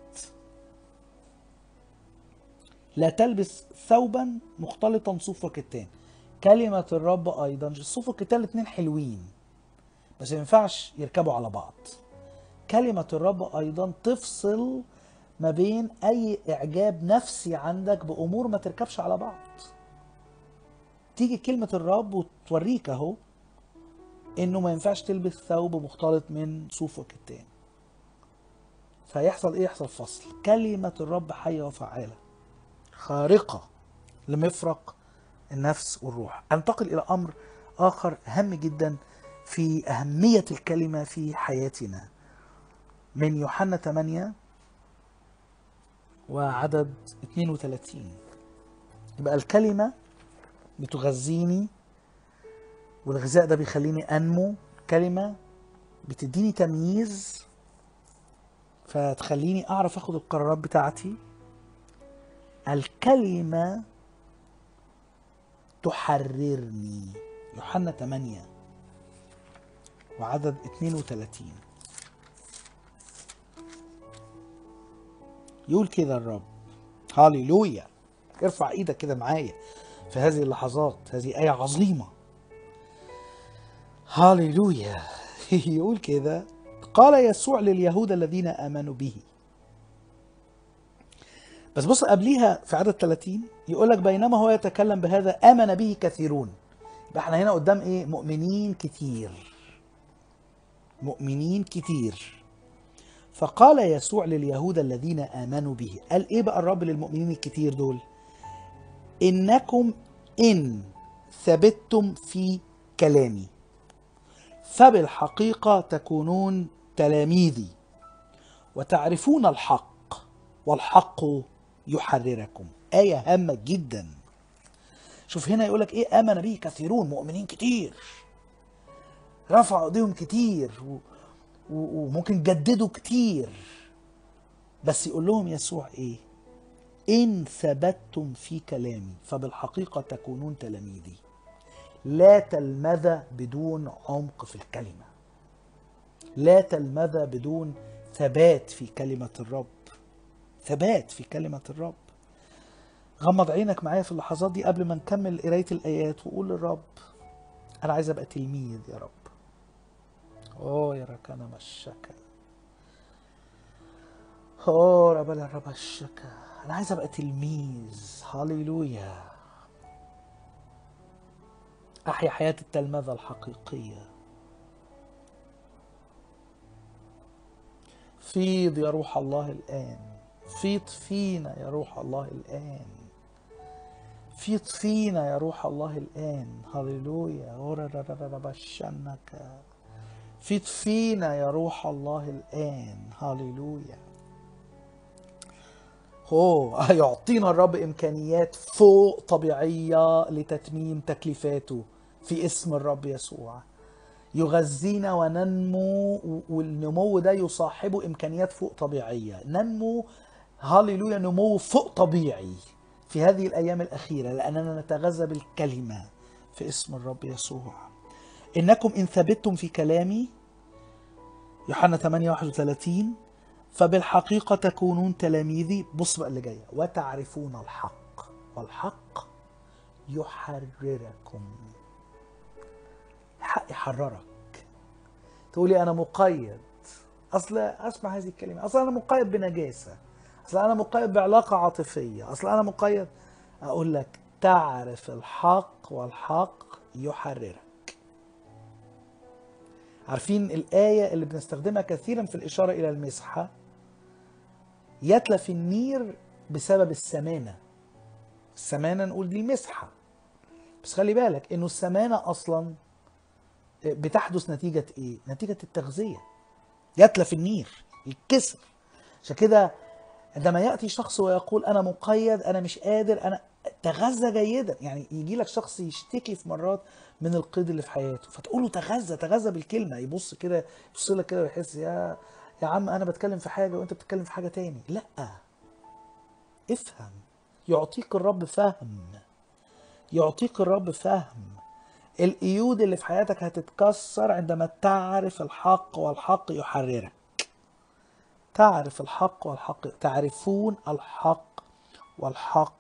لا تلبس ثوبا مختلطا صوف وكتان كلمة الرب أيضا الصوف والكتان الاتنين حلوين بس ما ينفعش يركبوا على بعض كلمة الرب أيضا تفصل ما بين أي إعجاب نفسي عندك بأمور ما تركبش على بعض تيجي كلمة الرب وتوريك أهو إنه ما ينفعش تلبس ثوب مختلط من صوف وكتان فيحصل إيه يحصل فصل كلمة الرب حية وفعالة خارقة لمفرق النفس والروح انتقل إلى أمر آخر هام جدا في أهمية الكلمة في حياتنا من يوحنا 8 وعدد 32 يبقى الكلمة بتغذيني والغذاء ده بيخليني أنمو كلمة بتديني تمييز فتخليني أعرف أخد القرارات بتاعتي الكلمة تحررني يوحنا 8 وعدد 32 يقول كده الرب هاليلويا ارفع ايدك كده معايا في هذه اللحظات هذه آية عظيمة هاليلويا يقول كده قال يسوع لليهود الذين آمنوا به بس بص قبليها في عدد 30 يقول لك بينما هو يتكلم بهذا آمن به كثيرون يبقى احنا هنا قدام ايه مؤمنين كتير مؤمنين كتير فقال يسوع لليهود الذين آمنوا به قال ايه بقى الرب للمؤمنين الكتير دول إنكم إن ثبتتم في كلامي فبالحقيقة تكونون تلاميذي وتعرفون الحق والحق يحرركم آية هامة جدا شوف هنا يقولك إيه آمن به كثيرون مؤمنين كتير رفعوا ايديهم كتير و... و... وممكن جددوا كتير بس يقول لهم يسوع ايه ان ثبتتم في كلامي فبالحقيقه تكونون تلاميذي لا تلمذ بدون عمق في الكلمه لا تلمذ بدون ثبات في كلمه الرب ثبات في كلمه الرب غمض عينك معايا في اللحظات دي قبل ما نكمل قرايه الايات وقول للرب انا عايز ابقى تلميذ يا رب اوه يا ركنا مشكا اوه ربنا رب الشكا انا عايز ابقى تلميذ هاليلويا احيا حياه التلمذه الحقيقيه فيض يا روح الله الان فيض فينا يا روح الله الان فيض فينا يا روح الله الان هاليلويا بشنك فيض فينا يا روح الله الان هاليلويا هو يعطينا الرب امكانيات فوق طبيعيه لتتميم تكليفاته في اسم الرب يسوع يغذينا وننمو والنمو ده يصاحبه امكانيات فوق طبيعيه ننمو هاليلويا نمو فوق طبيعي في هذه الايام الاخيره لاننا نتغذى بالكلمه في اسم الرب يسوع انكم ان ثبتتم في كلامي يوحنا 8 31 فبالحقيقة تكونون تلاميذي بص بقى اللي جاية وتعرفون الحق والحق يحرركم الحق يحررك تقولي انا مقيد اصل اسمع هذه الكلمه اصل انا مقيد بنجاسه اصل انا مقيد بعلاقه عاطفيه اصل انا مقيد اقول لك تعرف الحق والحق يحررك عارفين الايه اللي بنستخدمها كثيرا في الاشاره الى المسحه يتلف النير بسبب السمانه السمانه نقول دي مسحه بس خلي بالك انه السمانه اصلا بتحدث نتيجه ايه نتيجه التغذيه يتلف النير يتكسر عشان كده عندما ياتي شخص ويقول انا مقيد انا مش قادر انا تغذى جيدا يعني يجي لك شخص يشتكي في مرات من القيد اللي في حياته فتقول له تغذى تغذى بالكلمه يبص كده يبص لك كده ويحس يا يا عم انا بتكلم في حاجه وانت بتتكلم في حاجه تاني لا افهم يعطيك الرب فهم يعطيك الرب فهم القيود اللي في حياتك هتتكسر عندما تعرف الحق والحق يحررك تعرف الحق والحق تعرفون الحق والحق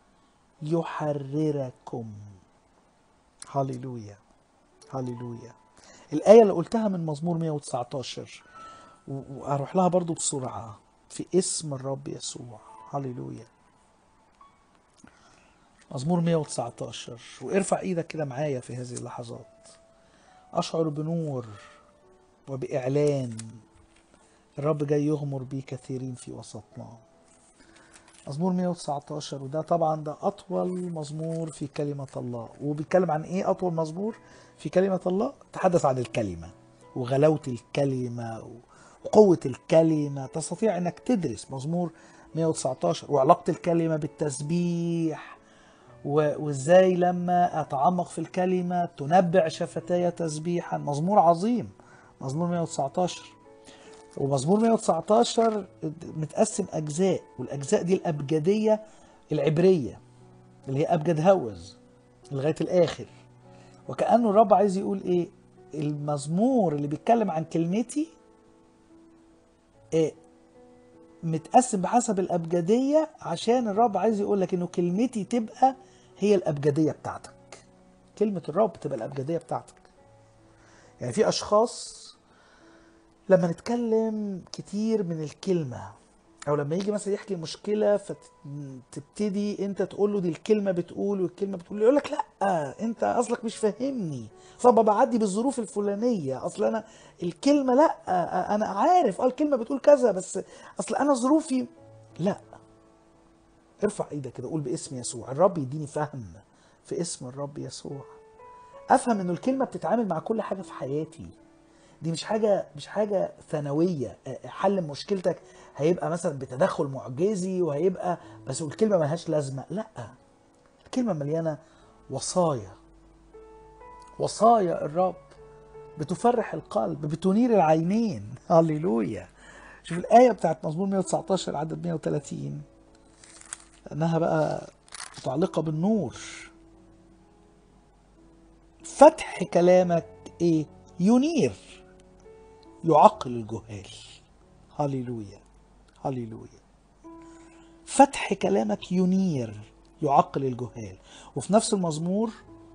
يحرركم هللويا هللويا الآية اللي قلتها من مزمور 119 وأروح لها برضو بسرعة في اسم الرب يسوع هللويا مزمور 119 وارفع ايدك كده معايا في هذه اللحظات اشعر بنور وباعلان الرب جاي يغمر بيه كثيرين في وسطنا مزمور 119 وده طبعا ده اطول مزمور في كلمه الله وبيتكلم عن ايه اطول مزمور في كلمه الله تحدث عن الكلمه وغلاوه الكلمه وقوه الكلمه تستطيع انك تدرس مزمور 119 وعلاقه الكلمه بالتسبيح وازاي لما اتعمق في الكلمه تنبع شفتاي تسبيحا مزمور عظيم مزمور 119 ومزمور 119 متقسم اجزاء والاجزاء دي الابجديه العبريه اللي هي ابجد هوز لغايه الاخر وكانه الرب عايز يقول ايه المزمور اللي بيتكلم عن كلمتي إيه متقسم بحسب الابجديه عشان الرب عايز يقول لك انه كلمتي تبقى هي الابجديه بتاعتك كلمه الرب تبقى الابجديه بتاعتك يعني في اشخاص لما نتكلم كتير من الكلمه او لما يجي مثلا يحكي مشكله فتبتدي انت تقول له دي الكلمه بتقول والكلمه بتقول يقول لك لا انت اصلك مش فاهمني فبقى بعدي بالظروف الفلانيه اصل انا الكلمه لا انا عارف اه الكلمه بتقول كذا بس اصل انا ظروفي لا ارفع ايدك كده قول باسم يسوع الرب يديني فهم في اسم الرب يسوع افهم انه الكلمه بتتعامل مع كل حاجه في حياتي دي مش حاجه مش حاجه ثانويه حل مشكلتك هيبقى مثلا بتدخل معجزي وهيبقى بس الكلمه ملهاش لازمه لا الكلمه مليانه وصايا وصايا الرب بتفرح القلب بتنير العينين هللويا شوف الآية بتاعت مزمور 119 عدد 130 لأنها بقى متعلقة بالنور فتح كلامك إيه؟ ينير يعقل الجهال هللويا هللويا فتح كلامك ينير يعقل الجهال وفي نفس المزمور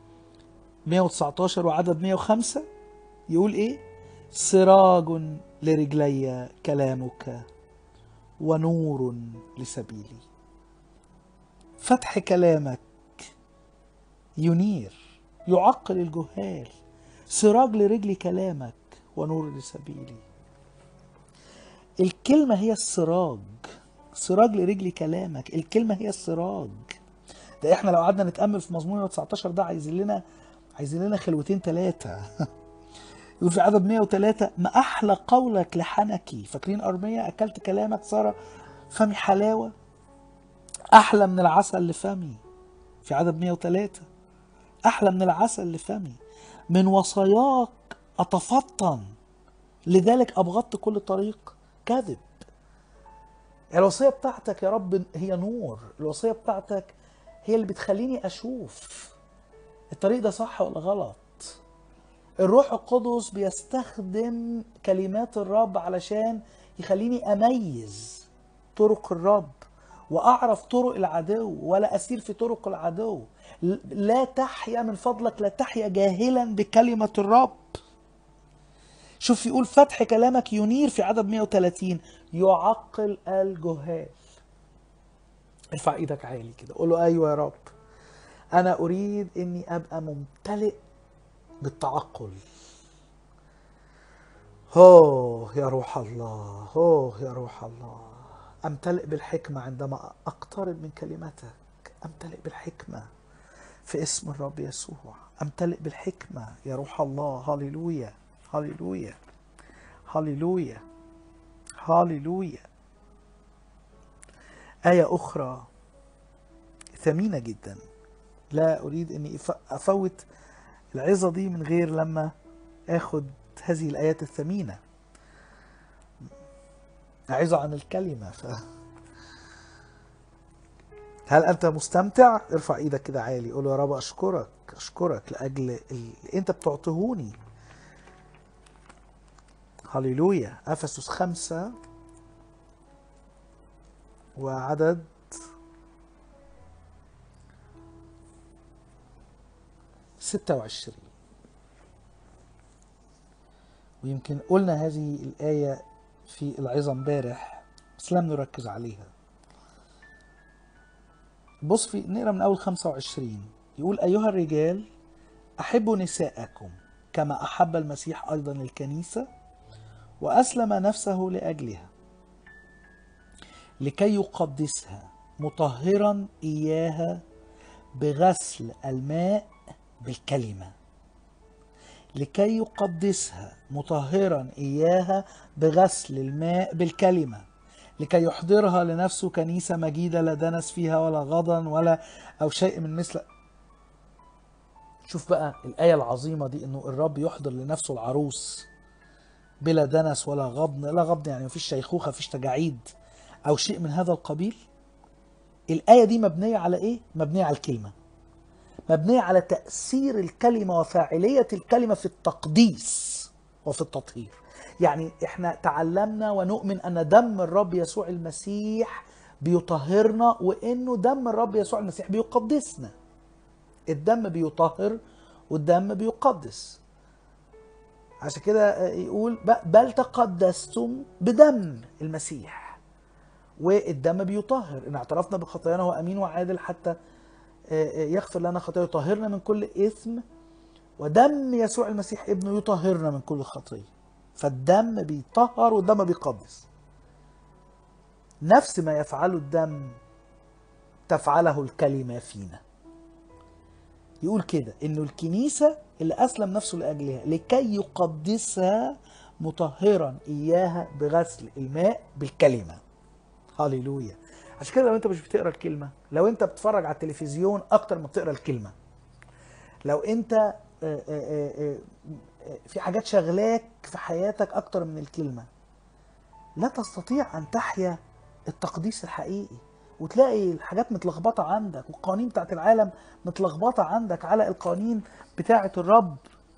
119 وعدد 105 يقول ايه سراج لرجلي كلامك ونور لسبيلي فتح كلامك ينير يعقل الجهال سراج لرجلي كلامك ونور لسبيلي الكلمة هي السراج سراج لرجلي كلامك الكلمة هي السراج ده احنا لو قعدنا نتأمل في مزمور 119 ده عايزين لنا عايزين لنا خلوتين ثلاثة يقول في عدد 103 ما أحلى قولك لحنكي فاكرين أرمية أكلت كلامك صار فمي حلاوة أحلى من العسل لفمي في عدد 103 أحلى من العسل لفمي من وصاياك أتفطن لذلك أبغضت كل طريق كذب الوصية بتاعتك يا رب هي نور الوصية بتاعتك هي اللي بتخليني أشوف الطريق ده صح ولا غلط الروح القدس بيستخدم كلمات الرب علشان يخليني أميز طرق الرب واعرف طرق العدو ولا اسير في طرق العدو لا تحيا من فضلك لا تحيا جاهلا بكلمه الرب شوف يقول فتح كلامك ينير في عدد 130 يعقل الجهال ارفع ايدك عالي كده قول له ايوه يا رب انا اريد اني ابقى ممتلئ بالتعقل اوه يا روح الله اوه يا روح الله امتلئ بالحكمه عندما اقترب من كلمتك امتلئ بالحكمه في اسم الرب يسوع امتلئ بالحكمه يا روح الله هللويا هللويا هللويا هللويا آية أخرى ثمينة جدا لا أريد أني أفوت العظة دي من غير لما أخد هذه الآيات الثمينة عظة عن الكلمة ف... هل أنت مستمتع؟ ارفع إيدك كده عالي قول يا رب أشكرك أشكرك لأجل اللي أنت بتعطيهوني هللويا أفسس خمسة وعدد ستة وعشرين ويمكن قلنا هذه الآية في العظة امبارح بس لم نركز عليها بص في نقرا من أول 25 يقول أيها الرجال أحبوا نساءكم كما أحب المسيح أيضا الكنيسة وأسلم نفسه لأجلها لكي يقدسها مطهرا إياها بغسل الماء بالكلمة لكي يقدسها مطهرا إياها بغسل الماء بالكلمة لكي يحضرها لنفسه كنيسة مجيدة لا دنس فيها ولا غضن ولا أو شيء من مثل شوف بقى الآية العظيمة دي إنه الرب يحضر لنفسه العروس بلا دنس ولا غضن لا غضن يعني مفيش شيخوخة مفيش تجاعيد أو شيء من هذا القبيل الآية دي مبنية على إيه؟ مبنية على الكلمة مبنية على تأثير الكلمة وفاعلية الكلمة في التقديس وفي التطهير يعني احنا تعلمنا ونؤمن أن دم الرب يسوع المسيح بيطهرنا وإنه دم الرب يسوع المسيح بيقدسنا الدم بيطهر والدم بيقدس عشان كده يقول بل تقدستم بدم المسيح والدم بيطهر ان اعترفنا بخطايانا هو امين وعادل حتى يغفر لنا خطايا يطهرنا من كل اثم ودم يسوع المسيح ابنه يطهرنا من كل خطيه فالدم بيطهر والدم بيقدس نفس ما يفعله الدم تفعله الكلمه فينا يقول كده انه الكنيسه اللي اسلم نفسه لاجلها لكي يقدسها مطهرا اياها بغسل الماء بالكلمه هللويا عشان كده لو انت مش بتقرا الكلمه لو انت بتتفرج على التلفزيون اكتر ما بتقرا الكلمه لو انت في حاجات شغلاك في حياتك اكتر من الكلمه لا تستطيع ان تحيا التقديس الحقيقي وتلاقي الحاجات متلخبطه عندك والقوانين بتاعت العالم متلخبطه عندك على القوانين بتاعت الرب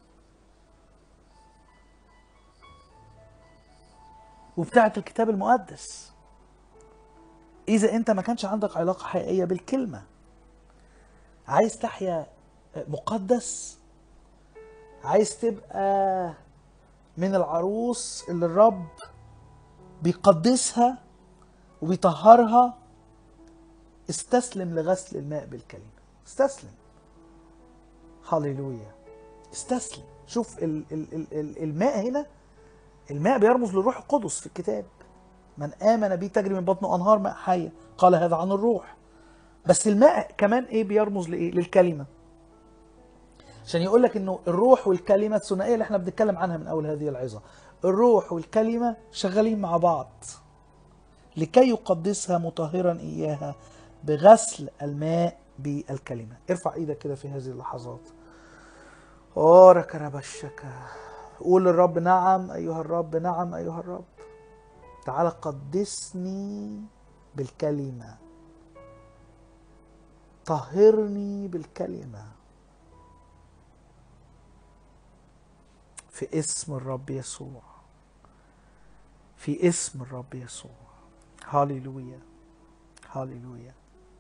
وبتاعت الكتاب المقدس اذا انت ما كانش عندك علاقه حقيقيه بالكلمه عايز تحيا مقدس عايز تبقى من العروس اللي الرب بيقدسها وبيطهرها استسلم لغسل الماء بالكلمه استسلم هللويا استسلم شوف ال ال ال الماء هنا الماء بيرمز للروح القدس في الكتاب من آمن بي تجري من بطنه أنهار ماء حية قال هذا عن الروح بس الماء كمان إيه بيرمز لإيه للكلمة عشان يقول لك إنه الروح والكلمة الثنائية اللي إحنا بنتكلم عنها من أول هذه العظة الروح والكلمة شغالين مع بعض لكي يقدسها مطهرا إياها بغسل الماء بالكلمة ارفع ايدك كده في هذه اللحظات أورك ربشك قول للرب نعم أيها الرب نعم أيها الرب تعال قدسني بالكلمة طهرني بالكلمة في اسم الرب يسوع في اسم الرب يسوع هاليلويا هاليلويا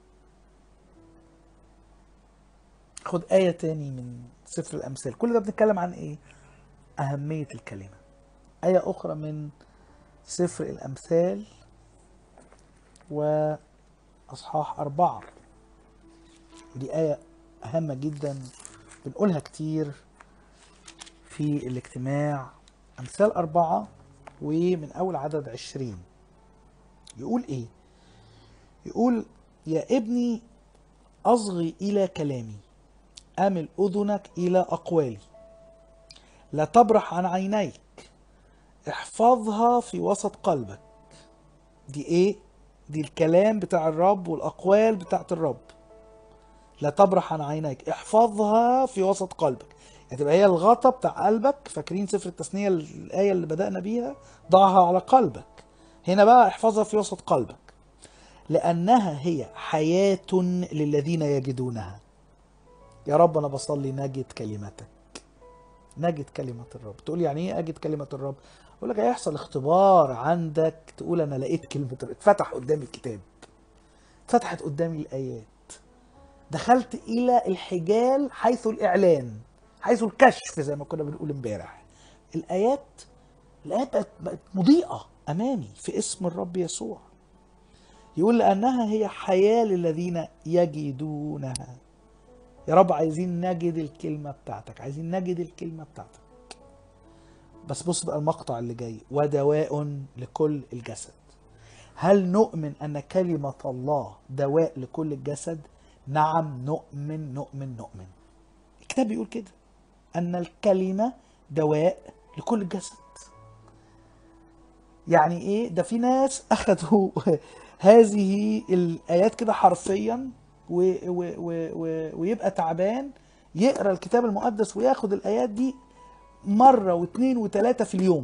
خد آية تاني من سفر الأمثال كل ده بنتكلم عن إيه؟ أهمية الكلمة آية أخرى من سفر الأمثال وأصحاح أربعة دي آية هامة جدا بنقولها كتير في الاجتماع أمثال أربعة ومن أول عدد عشرين يقول إيه؟ يقول يا ابني أصغي إلى كلامي أمل أذنك إلى أقوالي لا تبرح عن عينيك احفظها في وسط قلبك دي ايه دي الكلام بتاع الرب والأقوال بتاعت الرب لا تبرح عن عينيك احفظها في وسط قلبك يعني تبقى هي الغطا بتاع قلبك فاكرين سفر التثنية الآية اللي بدأنا بيها ضعها على قلبك هنا بقى احفظها في وسط قلبك لأنها هي حياة للذين يجدونها يا رب أنا بصلي نجد كلمتك نجد كلمة الرب تقول يعني ايه أجد كلمة الرب أقول لك هيحصل اختبار عندك تقول أنا لقيت كلمة الرب اتفتح قدامي الكتاب اتفتحت قدامي الآيات دخلت إلى الحجال حيث الإعلان حيث الكشف زي ما كنا بنقول امبارح الآيات الآيات بقت, بقت مضيئة أمامي في اسم الرب يسوع يقول لأنها هي حياة للذين يجدونها يا رب عايزين نجد الكلمة بتاعتك عايزين نجد الكلمة بتاعتك بس بص بقى المقطع اللي جاي ودواء لكل الجسد هل نؤمن أن كلمة الله دواء لكل الجسد نعم نؤمن نؤمن نؤمن الكتاب بيقول كده أن الكلمة دواء لكل الجسد يعني ايه ده في ناس اخذوا هذه الايات كده حرفيا و و و و ويبقى تعبان يقرا الكتاب المقدس وياخد الايات دي مره واثنين وثلاثه في اليوم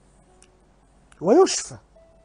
ويشفى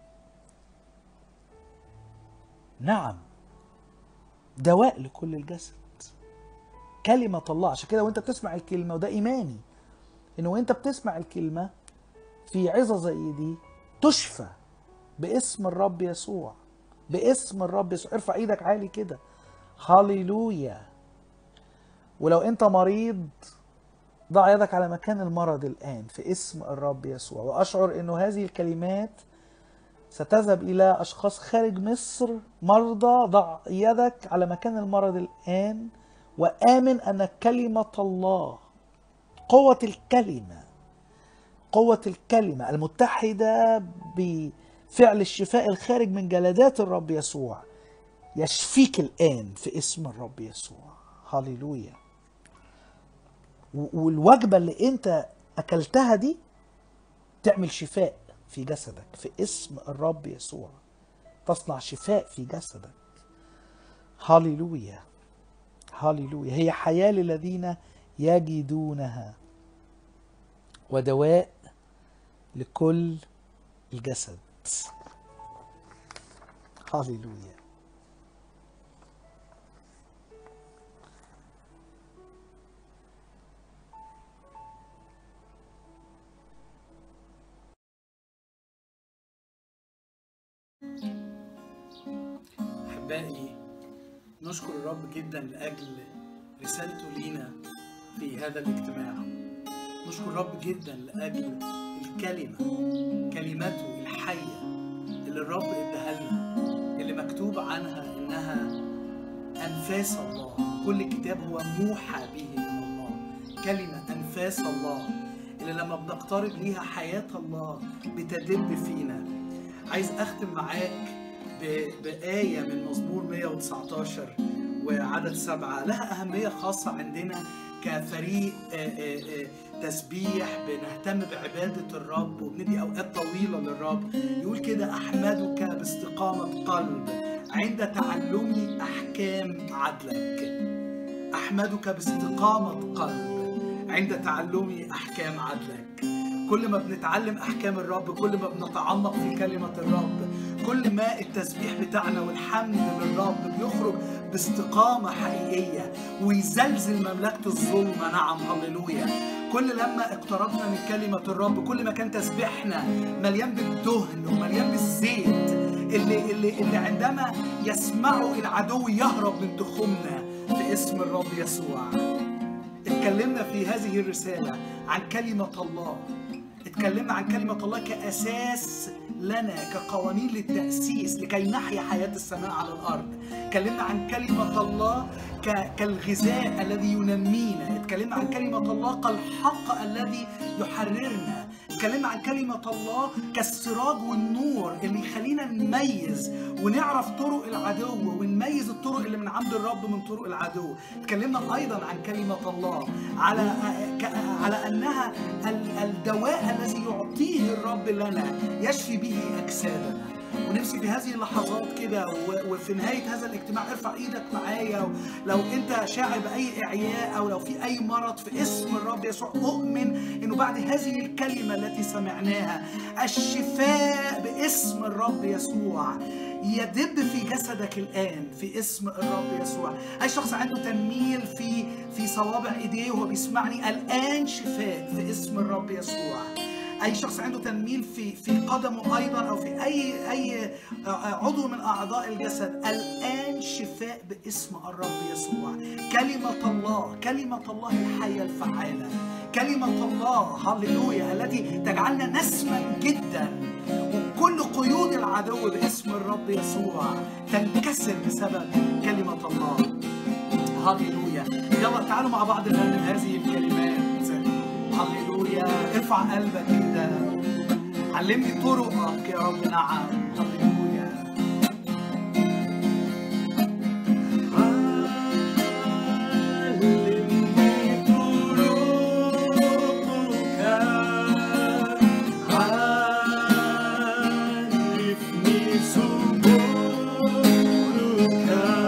نعم دواء لكل الجسد كلمة الله عشان كده وانت بتسمع الكلمة وده إيماني إنه وانت بتسمع الكلمة في عظة زي دي تشفى باسم الرب يسوع باسم الرب يسوع ارفع ايدك عالي كده هاليلويا ولو انت مريض ضع يدك على مكان المرض الآن في اسم الرب يسوع وأشعر أنه هذه الكلمات ستذهب إلى أشخاص خارج مصر مرضى ضع يدك على مكان المرض الآن وآمن أن كلمة الله قوة الكلمة قوة الكلمة المتحدة بفعل الشفاء الخارج من جلدات الرب يسوع يشفيك الآن في اسم الرب يسوع هاليلويا والوجبة اللي انت أكلتها دي تعمل شفاء في جسدك في اسم الرب يسوع تصنع شفاء في جسدك هاليلويا هاليلويا هي حياة للذين يجدونها ودواء لكل الجسد هاليلويا أحبائي نشكر الرب جدا لأجل رسالته لينا في هذا الاجتماع نشكر الرب جدا لأجل الكلمة كلمته الحية اللي الرب اداها لنا اللي مكتوب عنها إنها أنفاس الله كل كتاب هو موحى به من الله كلمة أنفاس الله اللي لما بنقترب ليها حياة الله بتدب فينا عايز أختم معاك بآية من مزمور 119 وعدد سبعة لها أهمية خاصة عندنا كفريق تسبيح بنهتم بعبادة الرب وبندي أوقات طويلة للرب يقول كده أحمدك باستقامة قلب عند تعلمي أحكام عدلك أحمدك باستقامة قلب عند تعلمي أحكام عدلك كل ما بنتعلم أحكام الرب كل ما بنتعمق في كلمة الرب كل ما التسبيح بتاعنا والحمد للرب بيخرج باستقامة حقيقية ويزلزل مملكة الظلمة نعم هللويا كل لما اقتربنا من كلمة الرب كل ما كان تسبيحنا مليان بالدهن ومليان بالزيت اللي اللي اللي عندما يسمعه العدو يهرب من تخومنا في اسم الرب يسوع. اتكلمنا في هذه الرسالة عن كلمة الله. اتكلمنا عن كلمة الله كأساس لنا كقوانين للتأسيس لكي نحيا حياة السماء على الأرض اتكلمنا عن كلمة الله ك- كالغذاء الذي ينمينا اتكلمنا عن كلمة الله كالحق الذي يحررنا اتكلمنا عن كلمة الله كالسراج والنور اللي يخلينا نميز ونعرف طرق العدو ونميز الطرق اللي من عند الرب من طرق العدو اتكلمنا أيضا عن كلمة الله على ك- على أنها ال- الدواء الذي يعطيه الرب لنا يشفي به أجسادنا ونفسي في هذه اللحظات كده و- وفي نهاية هذا الاجتماع ارفع ايدك معايا لو انت شاعر بأي إعياء أو لو في أي مرض في اسم الرب يسوع أؤمن إنه بعد هذه الكلمة التي سمعناها الشفاء باسم الرب يسوع يدب في جسدك الآن في اسم الرب يسوع أي شخص عنده تنميل في في صوابع إيديه وهو بيسمعني الآن شفاء في اسم الرب يسوع اي شخص عنده تنميل في في قدمه ايضا او في اي اي عضو من اعضاء الجسد الان شفاء باسم الرب يسوع كلمه الله كلمه الله الحيه الفعاله كلمه الله هللويا التي تجعلنا نسما جدا وكل قيود العدو باسم الرب يسوع تنكسر بسبب كلمه الله هللويا يلا تعالوا مع بعض نرنم هذه الكلمات هللويا ارفع قلبك كده علمني طرقك يا رب نعم هللويا علمني طرقك عرفني سبلك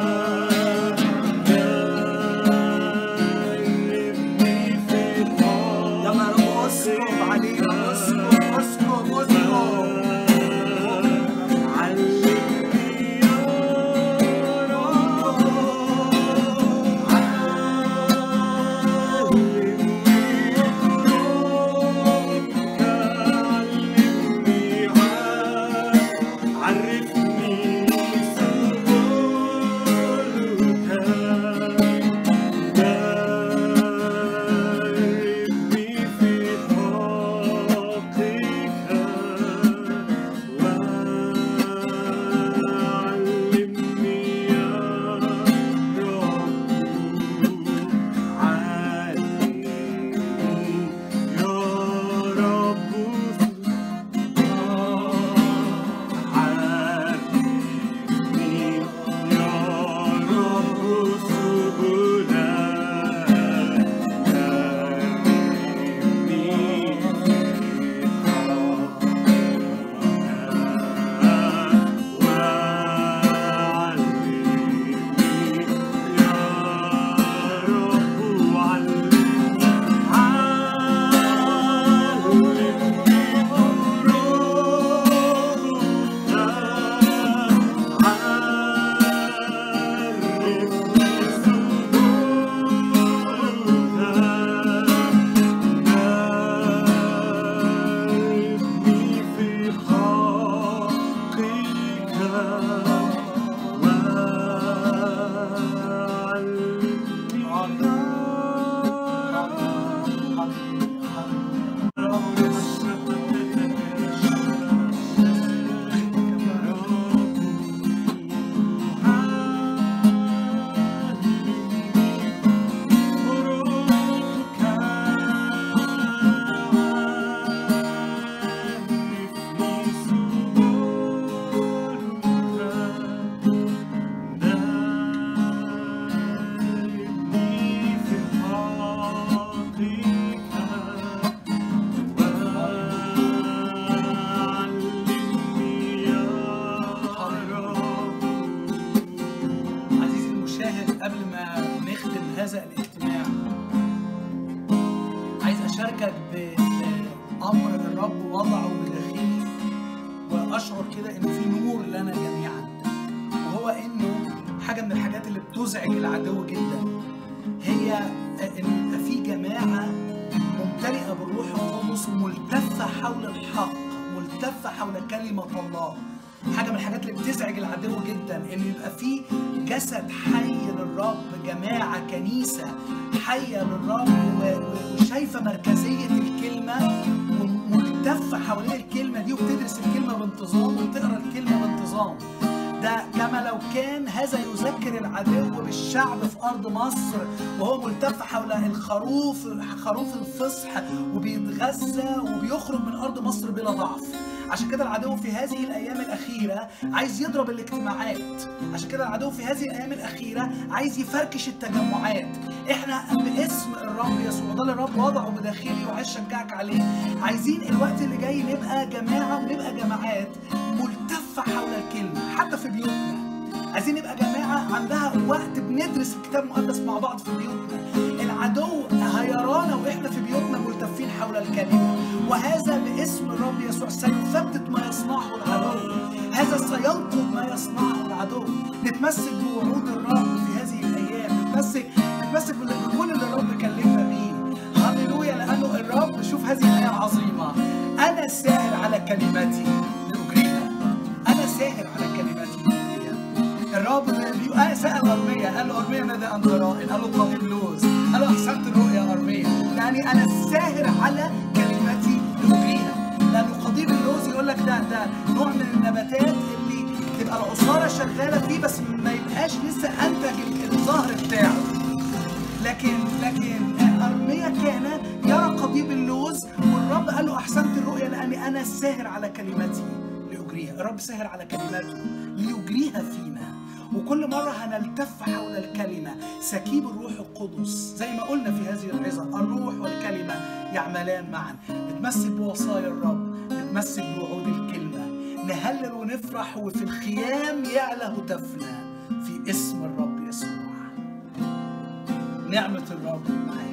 جربني في يلا يا رب اسكب علينا اسكب اسكب اسكب علمني يا رب عرفني سبلك جربني في حقك وعلمني يا رب علمني يا رب علمني يا رب سبلك جربني في عرفني في حقك عزيزي المشاهد قبل ما نختم هذا الاجتماع عايز اشاركك بامر الرب وضعه بداخلي واشعر كده انه في نور لنا جميعا وهو انه حاجه من الحاجات اللي بتزعج العدو جدا هي ان يبقى في جماعه ممتلئه بالروح القدس وملتفه حول الحق ملتفه حول كلمه الله حاجه من الحاجات اللي بتزعج العدو جدا ان يبقى في جسد حي للرب جماعه كنيسه حيه للرب و- و- وشايفه مركزيه الكلمه وملتفه حوالين الكلمه دي وبتدرس الكلمه بانتظام وبتقرا الكلمه بانتظام ده كما لو كان هذا يذكر العدو بالشعب في ارض مصر وهو ملتف حول الخروف خروف الفصح وبيتغذى وبيخرج من ارض مصر بلا ضعف عشان كده العدو في هذه الايام الاخيره عايز يضرب الاجتماعات عشان كده العدو في هذه الايام الاخيره عايز يفركش التجمعات احنا باسم الرب يسوع ده اللي الرب وضعه بداخلي وعايز اشجعك عليه عايزين الوقت اللي جاي نبقى جماعه ونبقى جماعات ملتفه حول الكلمه حتى في بيوتنا عايزين نبقى جماعة عندها وقت بندرس الكتاب المقدس مع بعض في بيوتنا العدو هيرانا واحنا في بيوتنا ملتفين حول الكلمة وهذا باسم الرب يسوع سيثبت ما يصنعه العدو هذا سينقض ما يصنعه العدو نتمسك بوعود الرب في هذه الايام نتمسك نتمسك بكل اللي الرب كلمنا بيه هللويا لانه الرب شوف هذه الايه العظيمه انا ساهر على كلمتي لاجريها انا ساهر على كلمتي لاجريها الرب بيقول انا سال ارميا قال له ارميا ماذا انت رائد قال له طبيب لوز قال له احسنت الرؤيا يا ارميا يعني انا ساهر على كلمتي لاجريها لانه قضيب اللوز يقول لك ده ده نوع من النباتات اللي تبقى العصاره شغاله فيه بس ما يبقاش لسه انتج الظهر بتاعه لكن لكن ارميا كان يرى قضيب اللوز والرب قال له احسنت الرؤيا لاني انا ساهر على كلمتي لاجريها الرب ساهر على كلماته ليجريها فينا وكل مرة هنلتف حول الكلمة سكيب الروح القدس زي ما قلنا في هذه العظة الروح والكلمة يعملان معا نتمسك بوصايا الرب نتمسك بوعود الكلمة نهلل ونفرح وفي الخيام يعلى هتافنا في اسم الرب يسوع نعمة الرب معاك